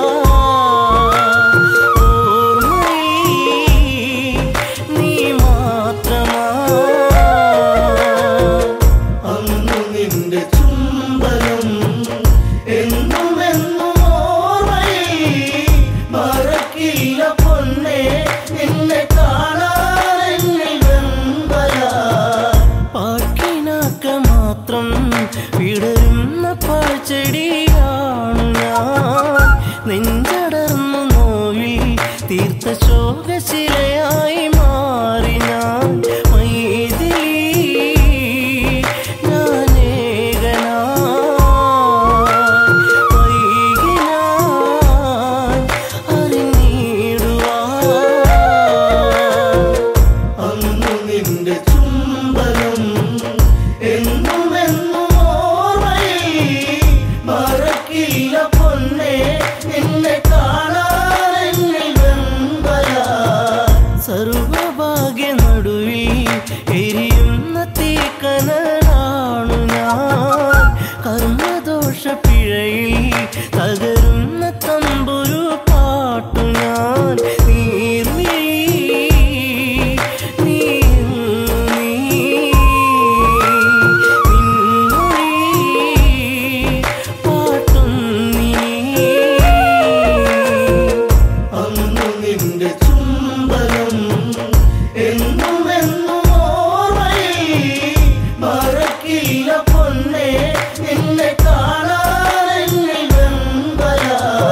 ഓർമ്മയിൽ നീ മാത്രമാ അന്ന് നിന്റെ വിടരുന്ന പാഴ്ചെടിയാണു ഞാൻ നെഞ്ചടർന്നു നോവിൽ തീർത്ത ശോകശിലയായി മാറി ഞാൻ മൈഥിലി ഞാനേകനായി വൈകിനാൻ അറിഞ്ഞിടുവാൻ അന്നു നിന്റെ ചുംബനം എന്നും എന്നും ഓർമ്മയിൽ മറക്കില്ല പൊന്നെ നിന്നെ കാണാനെന്നിൽ വെമ്പല സർവഭാഗ്യ നടുവിൽ എരിയുന്ന തീക്കനലാണു ഞാൻ കർമ്മദോഷ പിഴയിൽ തകരുന്ന തമ്പുരു പാട്ടു ഞാൻ നീർമിഴി നീങ്ങു നീ നിൻമൊഴി പാട്ടും നീ അന്നു നിന്റെ ചുംബനം എന്നും എന്നും ഓർമ്മയിൽ മറക്കില്ല പൊന്നെ നിന്നെ കാണാനെന്നിൽ വെമ്പല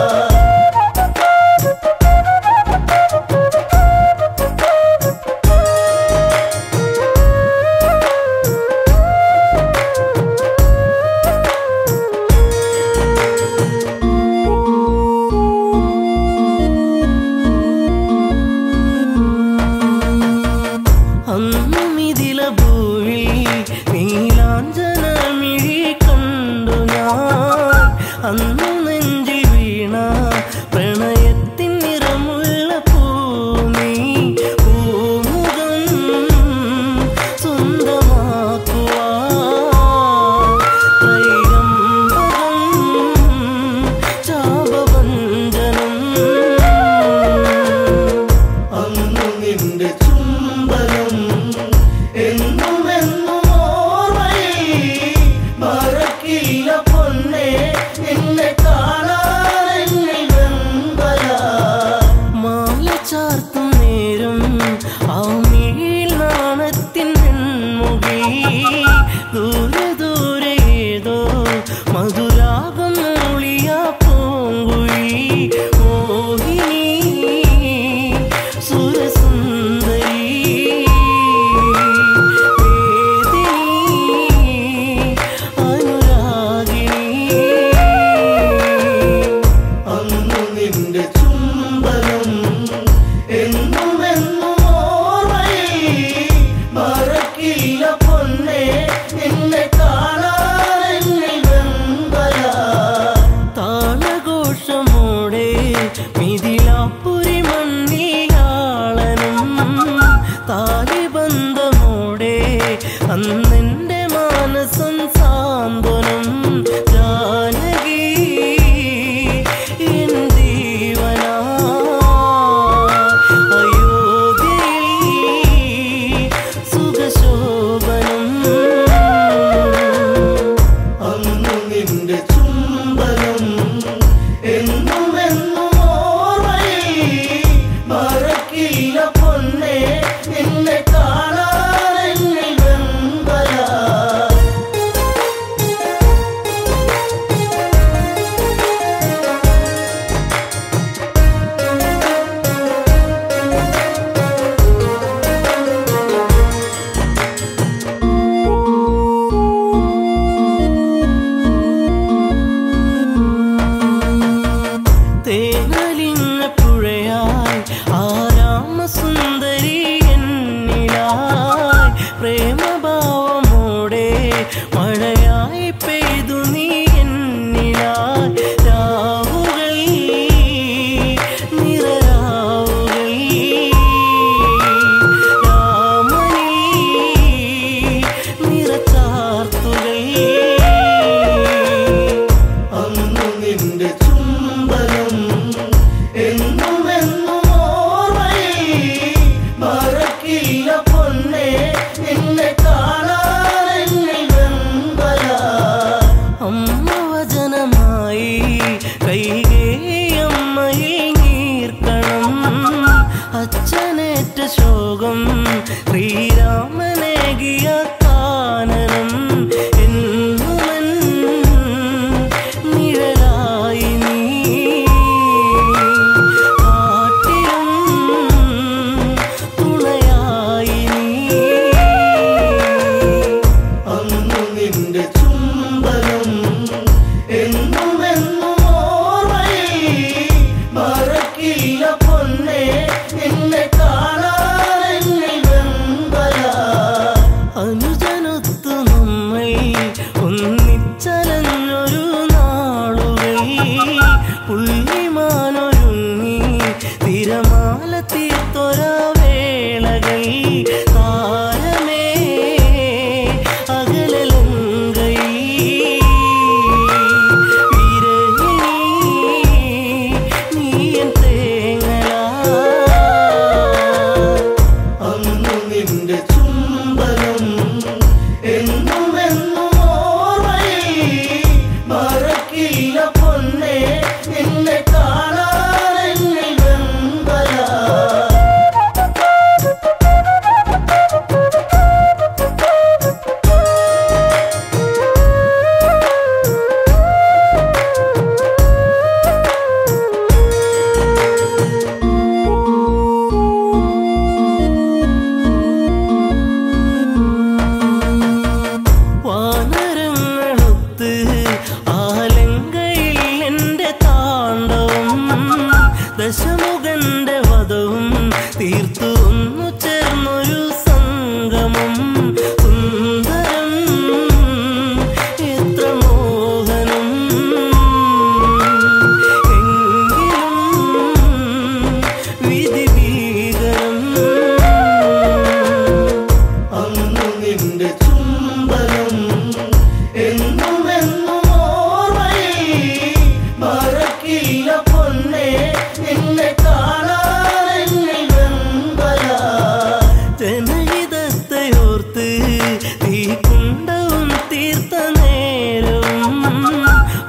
അന്നും ഇതില ഭൂവിൽ നീലാഞ്ജനമിഴി കണ്ടു ഞാൻ അന്നു നെഞ്ചിൽ വീണ പ്രണയത്തിൻ നിറമുള്ള പൂമി പൂമുഖം സ്വന്തമാക്കുവാൻ ത്രൈരംബകം ചാപവഞ്ചനം അന്നു നിന്റെ ചുംബനം എന്നും എന്നും ഓർമ്മയിൽ മറക്കില്ല പൊന്നെ നിന്നെ കാണാനെന്നിൽ വെമ്പല മാല ചാർത്തും നേരം ആ മിഴിയിൽ നാണത്തിൻ മുകിൽ ദൂരെ ദൂരെ ഏതോ മധുരാഗം മൂളിയ പൂങ്കുഴി മോഹിനി സുരസുന്ദരി വേദിനി അനുരാഗിണി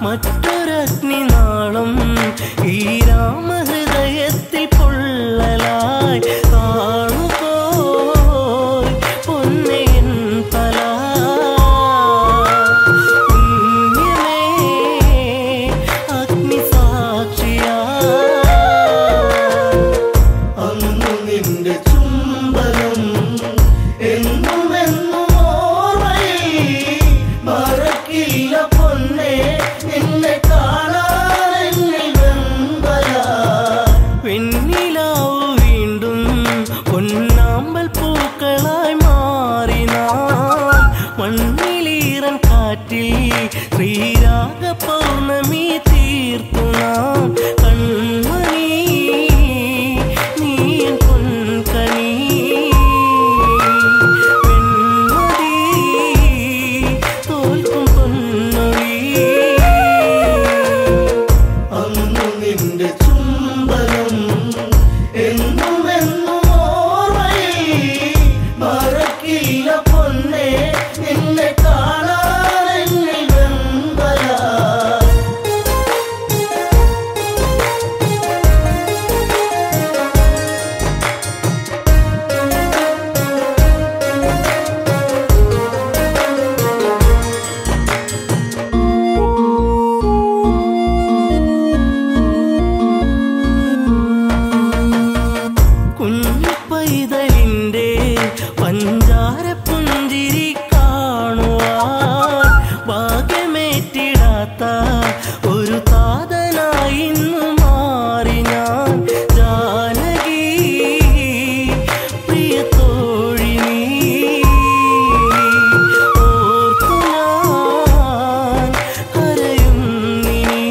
മറ്റൊരഗ്നിനാളം ഈ രാമഹൃദയത്തിൽ പൊള്ളലായി കാണുപോയി പൊന്നയൻ തല പുണ്യമേ അഗ്നിസാക്ഷിയാ അന്നു നിന്റെ ചുംബനം എന്നും എന്നും ഓർമ്മയിൽ മറക്കില്ല പൊന്നെ നിന്നെ കാണാനെന്നിൽ വെമ്പല വെണ്ണിലാവു വീണ്ടും പൊന്നാമ്പൽ പൂക്കളായി മാറി നാം മണ്ണിലീറൻ കാറ്റിൽ ശ്രീരാഗ പൗർണമി തീർത്തു നാം കൺമണി നീ എൻ പൊൻകണി വെൺമതി തോൽക്കും പൊന്നൊഴി അന്നു നിന്റെ ചുംബനം എന്നും എന്നും ഓർമ്മയിൽ മറക്കില്ല പൊന്നെ നിന്നെ കാണാനെന്നിൽ വെമ്പല കുഞ്ഞു പൈതലിന്റെ പഞ്ചാര പുഞ്ചിരി കാണുവാൻ ഭാഗ്യമേറ്റിടാത്ത ഒരു താതനായി ഇന്നു മാറി ഞാൻ ജാനകി പ്രിയ തോഴി നീ ഓർത്തു ഞാൻ കരയുന്നിനി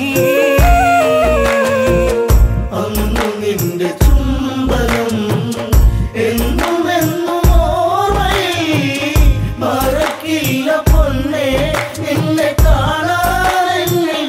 അന്നു നിന്റെ ചുംബനം എന്നും എന്നും ഓർമ്മയിൽ മറക്കില്ല പൊന്നെ നിന്നെ കാണാനെന്നിൽ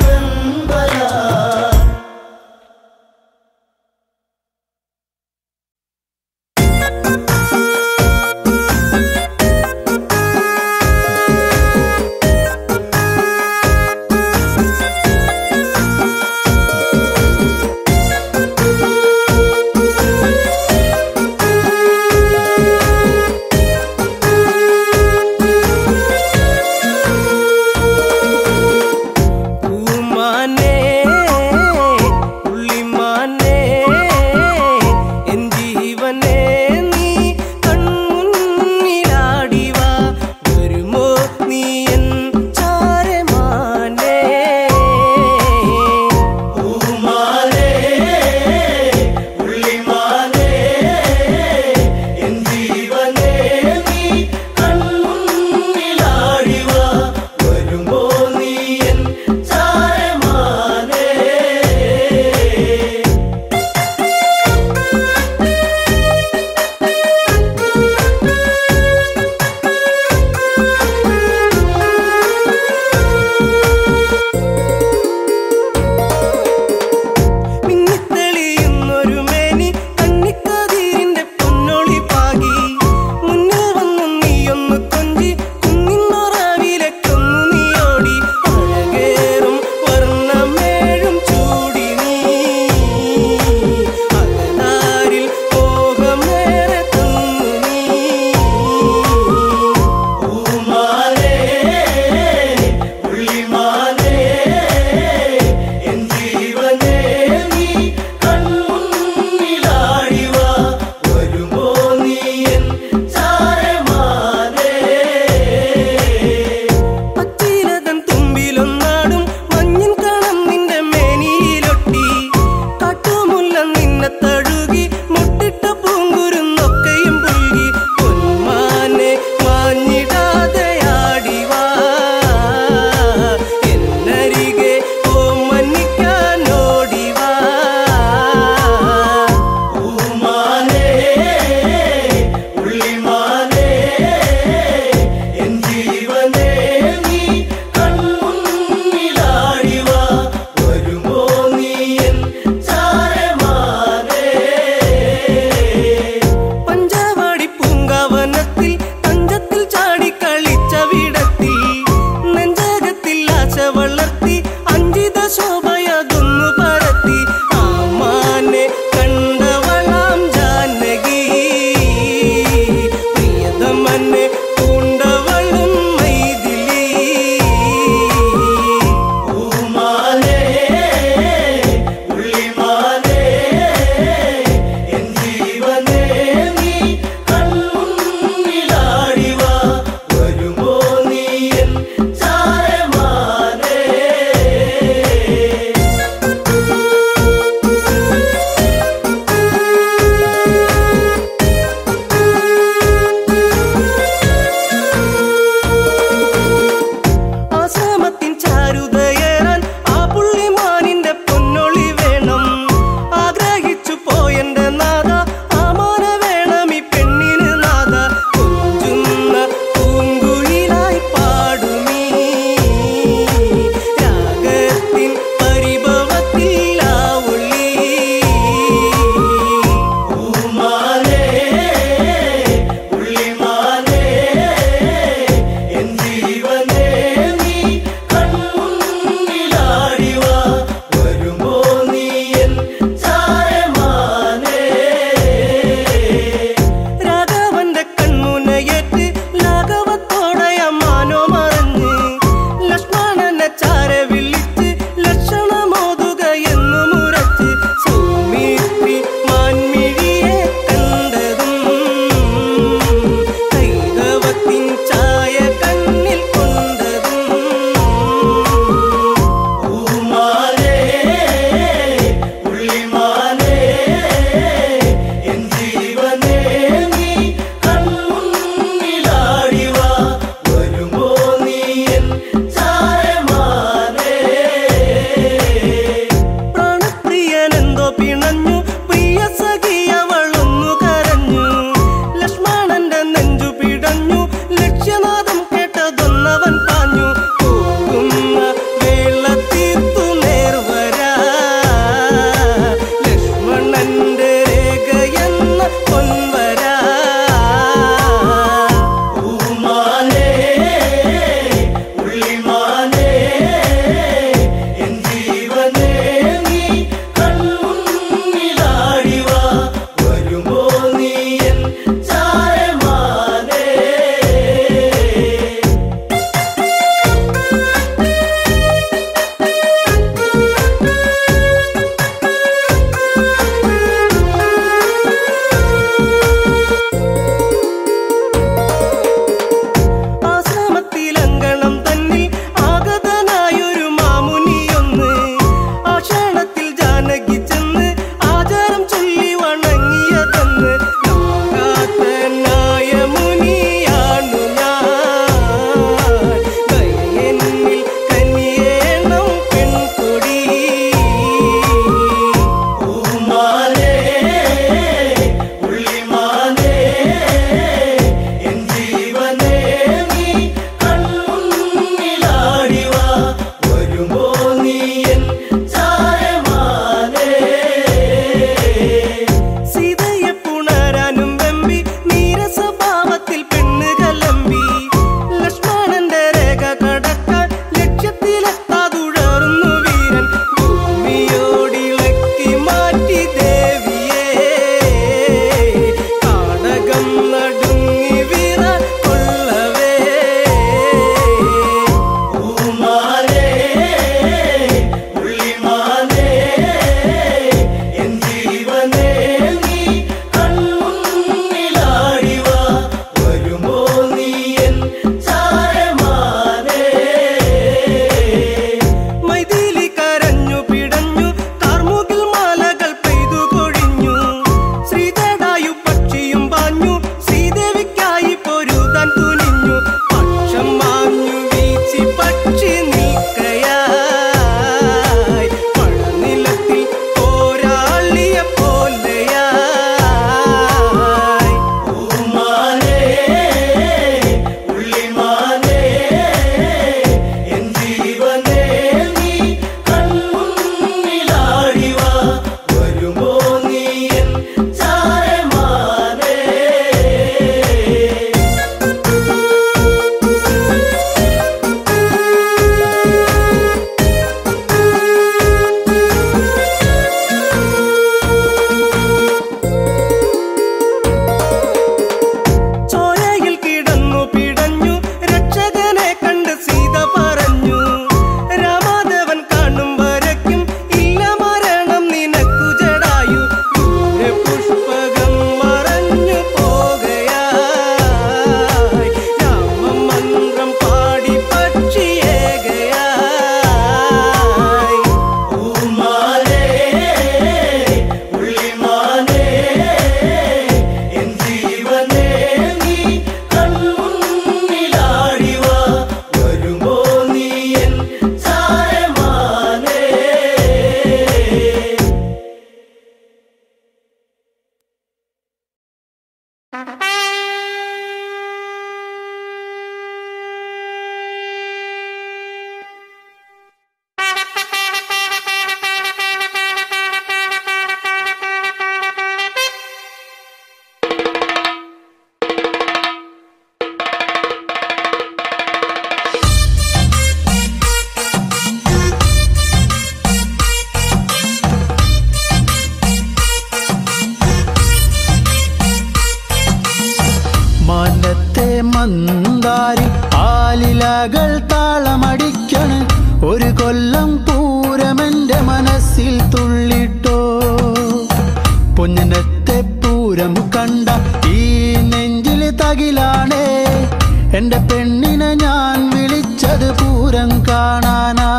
ഒരു കൊല്ലം പൂരമെന്റെ മനസ്സിൽ തുള്ളിട്ടോ പൊന്നിനത്തെ പൂരം കണ്ട ഈ നെഞ്ചിൽ തകിലാണേ എന്റെ പെണ്ണിനെ ഞാൻ വിളിച്ചത് പൂരം കാണാനാ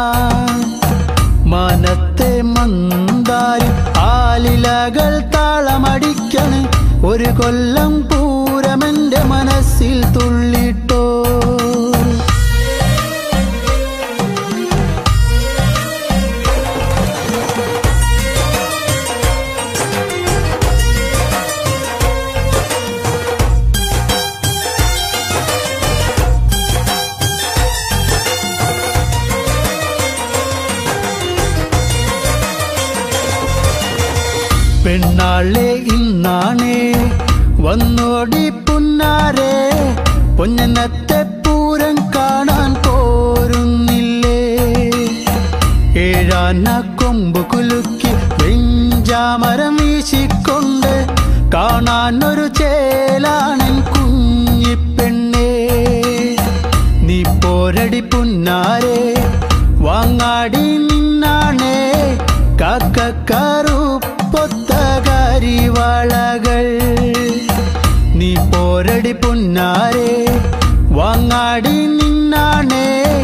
മനത്തെ മന്ദാരി ആലിലകൾ താളമടിക്കണ് ഒരു കൊല്ലം പൂരമെന്റെ മനസ്സിൽ തുള്ളിട്ടോ പെണ്ണാളെ ഇന്നാണേ വന്നോടി പുന്നാരെ പൊന്നനത്തെ പൂരം കാണാൻ പോരുന്നില്ലേ ഏഴാന കൊമ്പ് കുലുക്കി വെഞ്ചാമരം വീശിക്കൊണ്ട് കാണാൻ ഒരു ചേലാണൻ കുഞ്ഞിപ്പെണ്ണേ നീ പോരടി പുന്നാരെ വാങ്ങാടി നിന്നാണേ കാക്കക്കറുപ്പൊത്ത കരിവളകൾ നീ പോരടി പുന്നാരെ വാങ്ങാടി നിന്നാണേ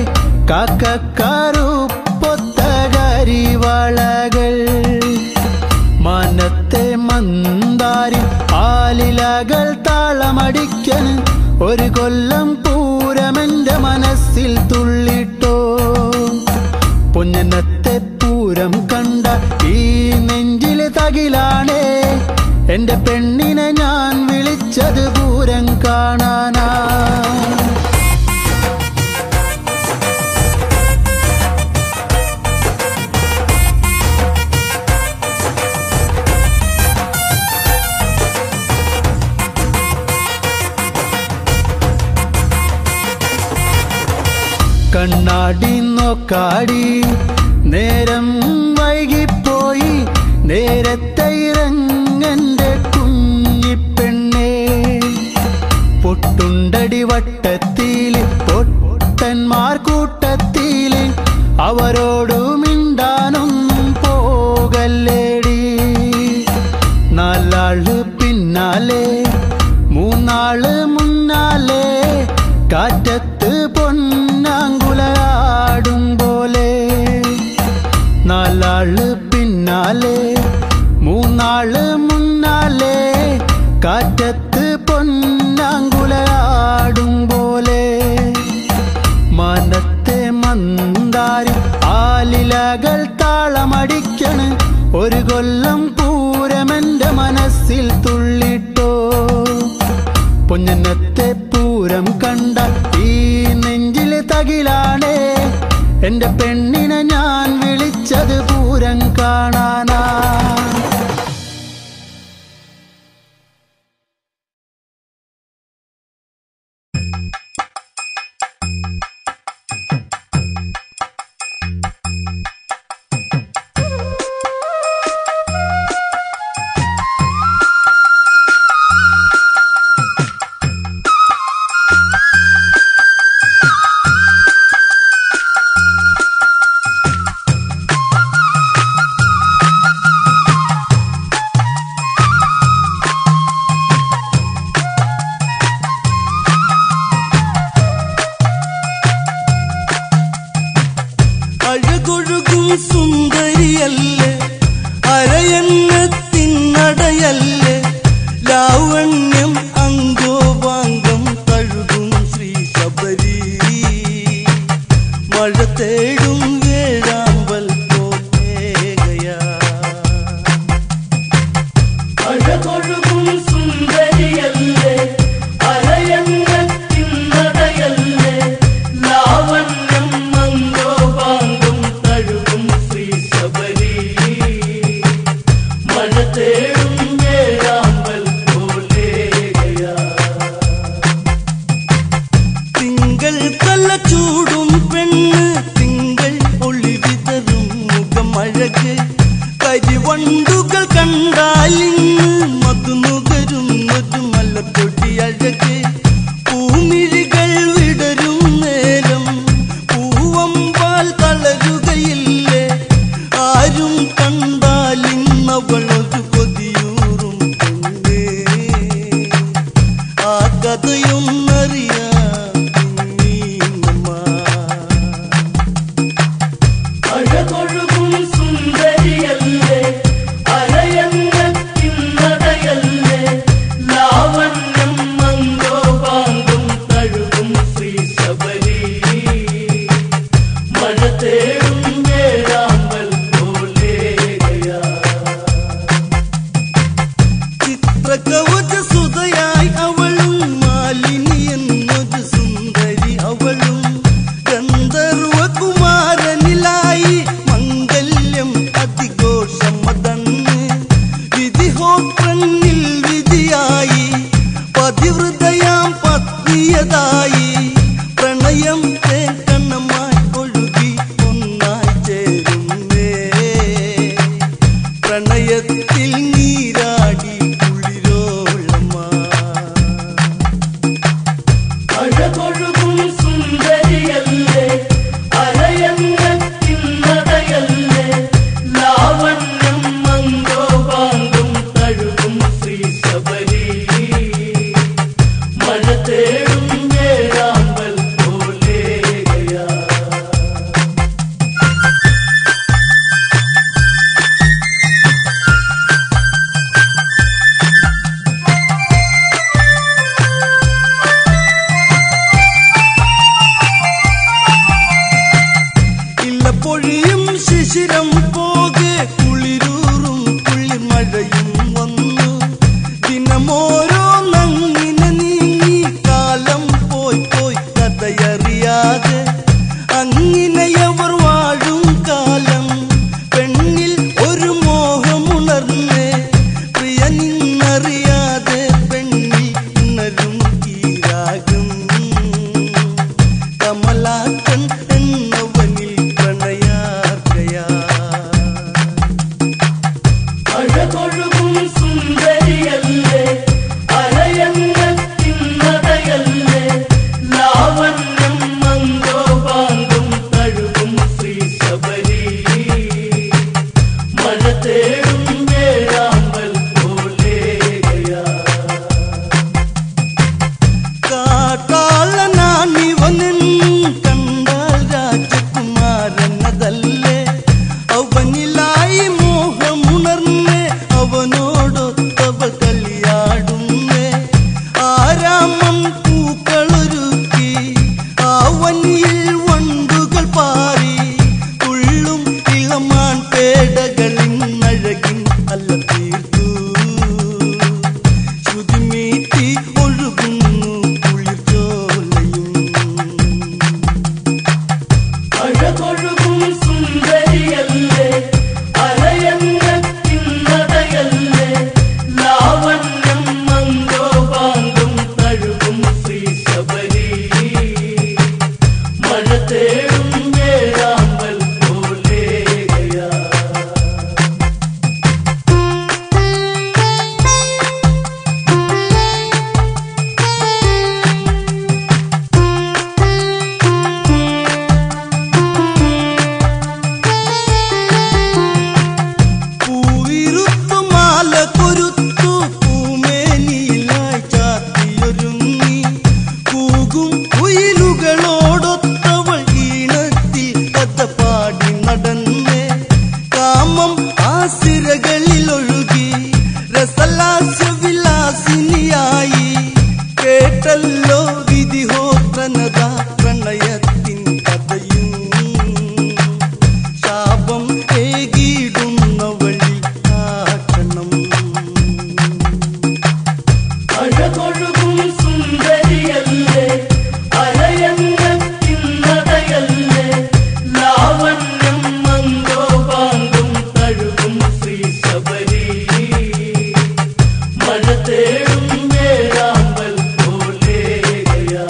കാക്കക്കറുപ്പൊത്ത കരിവളകൾ മനത്തെ മന്ദാരി ആലിലകൾ താളമടിക്കൻ ഒരു കൊല്ലം പൂരമെന്റെ മനസ്സിൽ തുള്ളിട്ടോ പൊന്നനത്തെ പൂരം കണ്ട ഈ നെഞ്ചിലെ തകിലാണേ എന്റെ പെണ്ണിനെ ഞാൻ വിളിച്ചത് പൂരം കാണാനാ കണ്ണാടി നോക്കാടി നേരം വൈകിപ്പോയി നേരത്തെ ഇറങ്ങന്റെ കുഞ്ഞിപ്പെണ്ണേ പൊട്ടുണ്ടടി വട്ടത്തില് പൊട്ടന്മാർ കൂട്ടത്തില് അവരോടു മിണ്ടാനൊന്നും പോകല്ലേടി നാലാള് പിന്നാലെ മൂന്നാള് മുന്നാലെ കാറ്റത്ത് പൊന്നാങ്കുലയാടും പോലെ നാലാള് പിന്നാലെ മൂന്നാള് മുന്നാലെ കാറ്റത്ത് പൊന്നാങ്കുലയാടും പോലെ മനത്തെ മന്ദാരി ആലിലകൾ താളമടിക്കണ് ഒരു കൊല്ലം പൂരമെന്റെ മനസ്സിൽ തുള്ളിട്ടോ പൊന്നനത്തെ പൂരം കണ്ട ഈ നെഞ്ചിലെ തകിലാണേ എന്റെ പെണ്ണിനെ ഞാൻ വിളിച്ചത് പൂരം കാണാനാ അഴകൊഴുകും സുന്ദരിയല്ലേ അരയന്നത്തിനടയല്ലേ ലാവണ്യം അങ്കോപാങ്കം തഴുകും ശ്രീ ശബരി മഴ തേടും വേഴാമ്പൽ പോകയാ അഴകൊഴുകും സുന്ദരിയല്ലേ അരയന്നത്തിനടയല്ലേ ലാവണ്യം മംഗോപാങ്കം തഴുകും ശ്രീ ശബരി മഴ തേടും വേഴാമ്പൽ പോലെയാ തിങ്കൾ തല ചൂടും പെണ്ണ് തിങ്കൾ ഒളി വിതറും മുഖം അഴക് കരിവണ്ടുകൾ കണ്ടാലിന്ന് മധുനുകരും ഒരു മലപ്പൊടി അഴക് പൂമിഴികൾ വിടരും നേരം പൂവമ്പാൽ തളരു അഴകൊഴുകും സുന്ദരിയല്ലേ അരയന്നത്തിന്നടയല്ലേ ലാവണ്യം മങ്കോപാങ്കം തഴുകും ശ്രീ ശബരി മഴ തേടും വേഴാമ്പൽ പോലേകയാ ചിത്രകവച സുതയായി അവളും മാലിനി എന്നൊരു സുന്ദരി അവളും ഗന്ധർവ കുമാരനിലായി മംഗല്യം അതിഘോഷമതന്ന് വിധിഹോത്രനിൽ വിധിയായി പതിവൃതയാം പത്നിയതായി പ്രണയം തേക്കണ്ണമായി ഒഴുകി ഒന്നായി ചേരുന്നേ പ്രണയത്തിൽ നീരാടി കുളിരോളമാ അഴകൊഴുകും സുന്ദരിയല്ലേ അരയന്നത്തിന്നടയല്ലേ ലാവണ്യം മങ്കോപാങ്കം തഴുകും ശ്രീ ശബരി മഴ തേടും വേഴാമ്പൽ പോലേകയാ ഇല്ല പൊഴിയും ശിശിരം പോകെ കുളിരൂറും കുളിമഴയും വന്നു ദിനമോരോ നങ്ങിനെ നീങ്ങി കാലം പോയി പോയി കഥയറിയാതെ അങ്ങിനെയവർ വാഴും കാലം പെണ്ണിൽ ഒരു മോഹമുണർന്നേ പ്രിയ നിന്നറിയാതെ പെണ്ണിൽ ഉണരും ഈരാകും കമലാക്കൻ എന്നവനിൽ പ്രണയാർക്കയാ അഴകൊഴുകും സുന്ദരിയല്ലേ അരയന്നത്തിന്നടയല്ലേ ലാവണ്യം മങ്കോപാങ്കം തഴുകും ശ്രീ ശബരി മഴ തേടും വേഴാമ്പൽ പോലേകയാ കാട്ടാളനാണിവനൻ കണ്ടാൽ രാജകുമാരനതല്ലേ അവനിലായി മോഹമുണർന്നേ അവനോടൊത്തവൾ കളിയാടുന്നേ ആരാമം പൂക്കളൊരുക്കി ആവനിയിൽ വണ്ടുകൾ പാറി തുള്ളും ഇളമാൻ പേടകളിൻ അഴകിൻ അല്ല തീർത്തു ശ്രുതിമീട്ടി ഒഴുകുന്നു കുളിർച്ചോലയും അഴകൊഴുകും സുന്ദരിയല്ലേ അരയന്നത്തിന്നടയല്ലേ ലാവണ്യം മങ്കോപാങ്കം തഴുകും ശ്രീ ശബരി മഴ തേടും വേഴാമ്പൽ പോലേകയാ പൂവിരുത്തു മാല കൊരുത്തു പൂമേനിയിലായി ചാത്തിയൊരുങ്ങി കൂകും കുയിലുകളോടൊത്തവൾ ഈണത്തിൽ കഥ പാടി നടന്നേ കാമം ആസിരകളിൽ ഒഴുകി രസലാസ്യ വിലാസിനിയായി കേട്ടല്ലോ വിധിഹോത്രനത പ്രണയത്തിൻ കഥയും ശാപം ഏകിടുന്ന വഴി കാട്ടണം അഴകൊഴുകും സുന്ദരിയല്ലേ അരയന്നത്തിന്നടയല്ലേ ലാവണ്യം മങ്കോപാങ്കം തഴുകും ശ്രീ ശബരി മഴ തേടും വേഴാമ്പൽ പോലേകയാ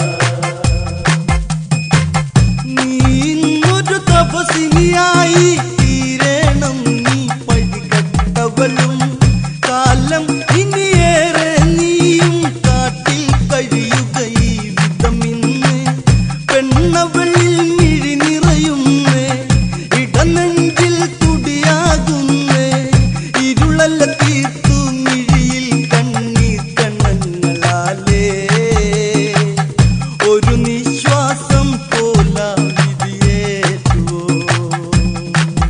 നീ ഇന്നൊരു തപസിനിയായി തീരണം നീ പഴികട്ടവളും കാലം ഇനിയേറെ നീയും കാട്ടിൽ കഴിയുക ഈ വിധമിന്ന് പെണ്ണവളിൽ മിഴി നിറയുന്നേ ഇടനെഞ്ചിൽ തുടിയാകുന്നേ ഇരുളല്ല തീർത്തു മിഴിയിൽ കണ്ണീർ കണ്ണങ്ങളാലേ ഒരു നിശ്വാസം പോല വിധിയേറ്റുവോ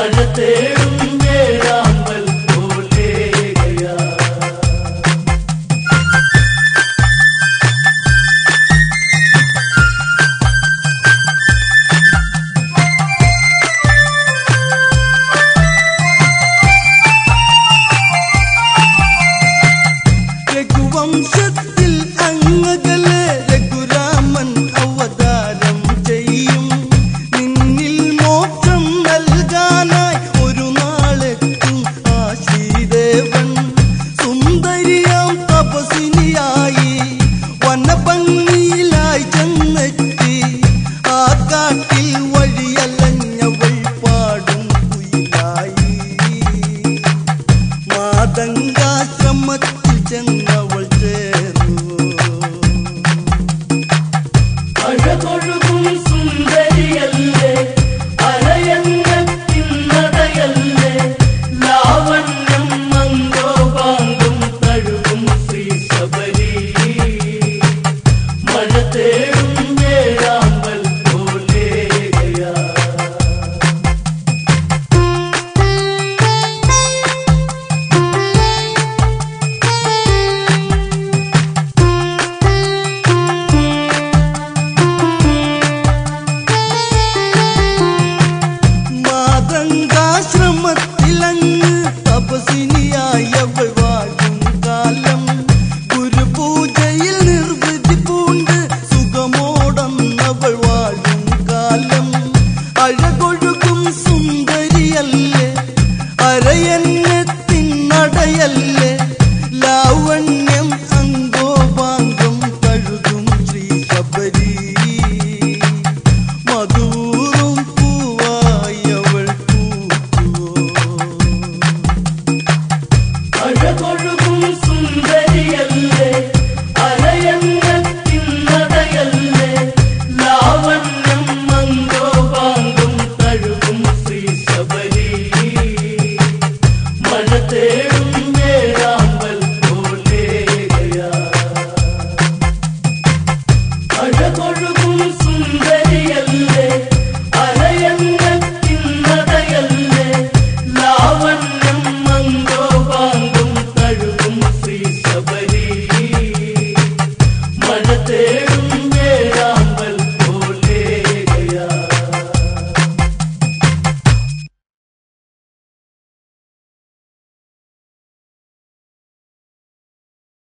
മഴ തേടും വേഴാമ്പൽ പോലേകയാ രഘുവംശത്തിൽ അങ്ങകലെ രഘുരാമൻ അവതാരം ചെയ്യും നിന്നിൽ മോക്ഷം നൽകാനായി ഒരു നാളെത്തും ആ ശ്രീദേവൻ സുന്ദരിയാം തപസിനിയായി വനഭംഗിയിലായി ചെന്നെത്തി ആ കാട്ടിൽ വഴിയലഞ്ഞവൾ പാടും കുയിലായി മാതങ്കാശ്രമത്തിൽ ചെന്നവൾ ചേർന്നു അഴകൊഴുകും സുന്ദരിയല്ലേ അരയന്നത്തിൻ നടയല്ലേ ലാവണ്യം മന്ദോപാങ്കം തഴുകും ശ്രീ ശബരി മഴ തേടും വേഴാമ്പൽ പോലേകയാ മാതങ്കാശ്രമത്തിലങ്ങ് തപസിനിയായവൾ വാഴും കാലം ഗുരുപൂജയിൽ നിർവൃതി പൂണ്ട് സുഖമോടന്നവൾ വാഴും കാലം അഴകൊഴുകും സുന്ദരിയല്ലേ അരയന്നത്തിൻ നടയല്ലേ ലാവണ്യം അങ്കോപാങ്കം കഴുകും ശ്രീ ശബരി മധൂറും പൂവായവൾ പൂക്കുവോ അഴകൊഴുകും സുന്ദരിയല്ലേ അരയന്നത്തിൻ നടയല്ലേ ലാവണ്യം മന്ദോപാങ്കം തഴുകും ശ്രീ ശബരി മഴ തേടും വേഴാമ്പൽ പോലേകയാ അഴകൊഴുകും സുന്ദരിയല്ലേ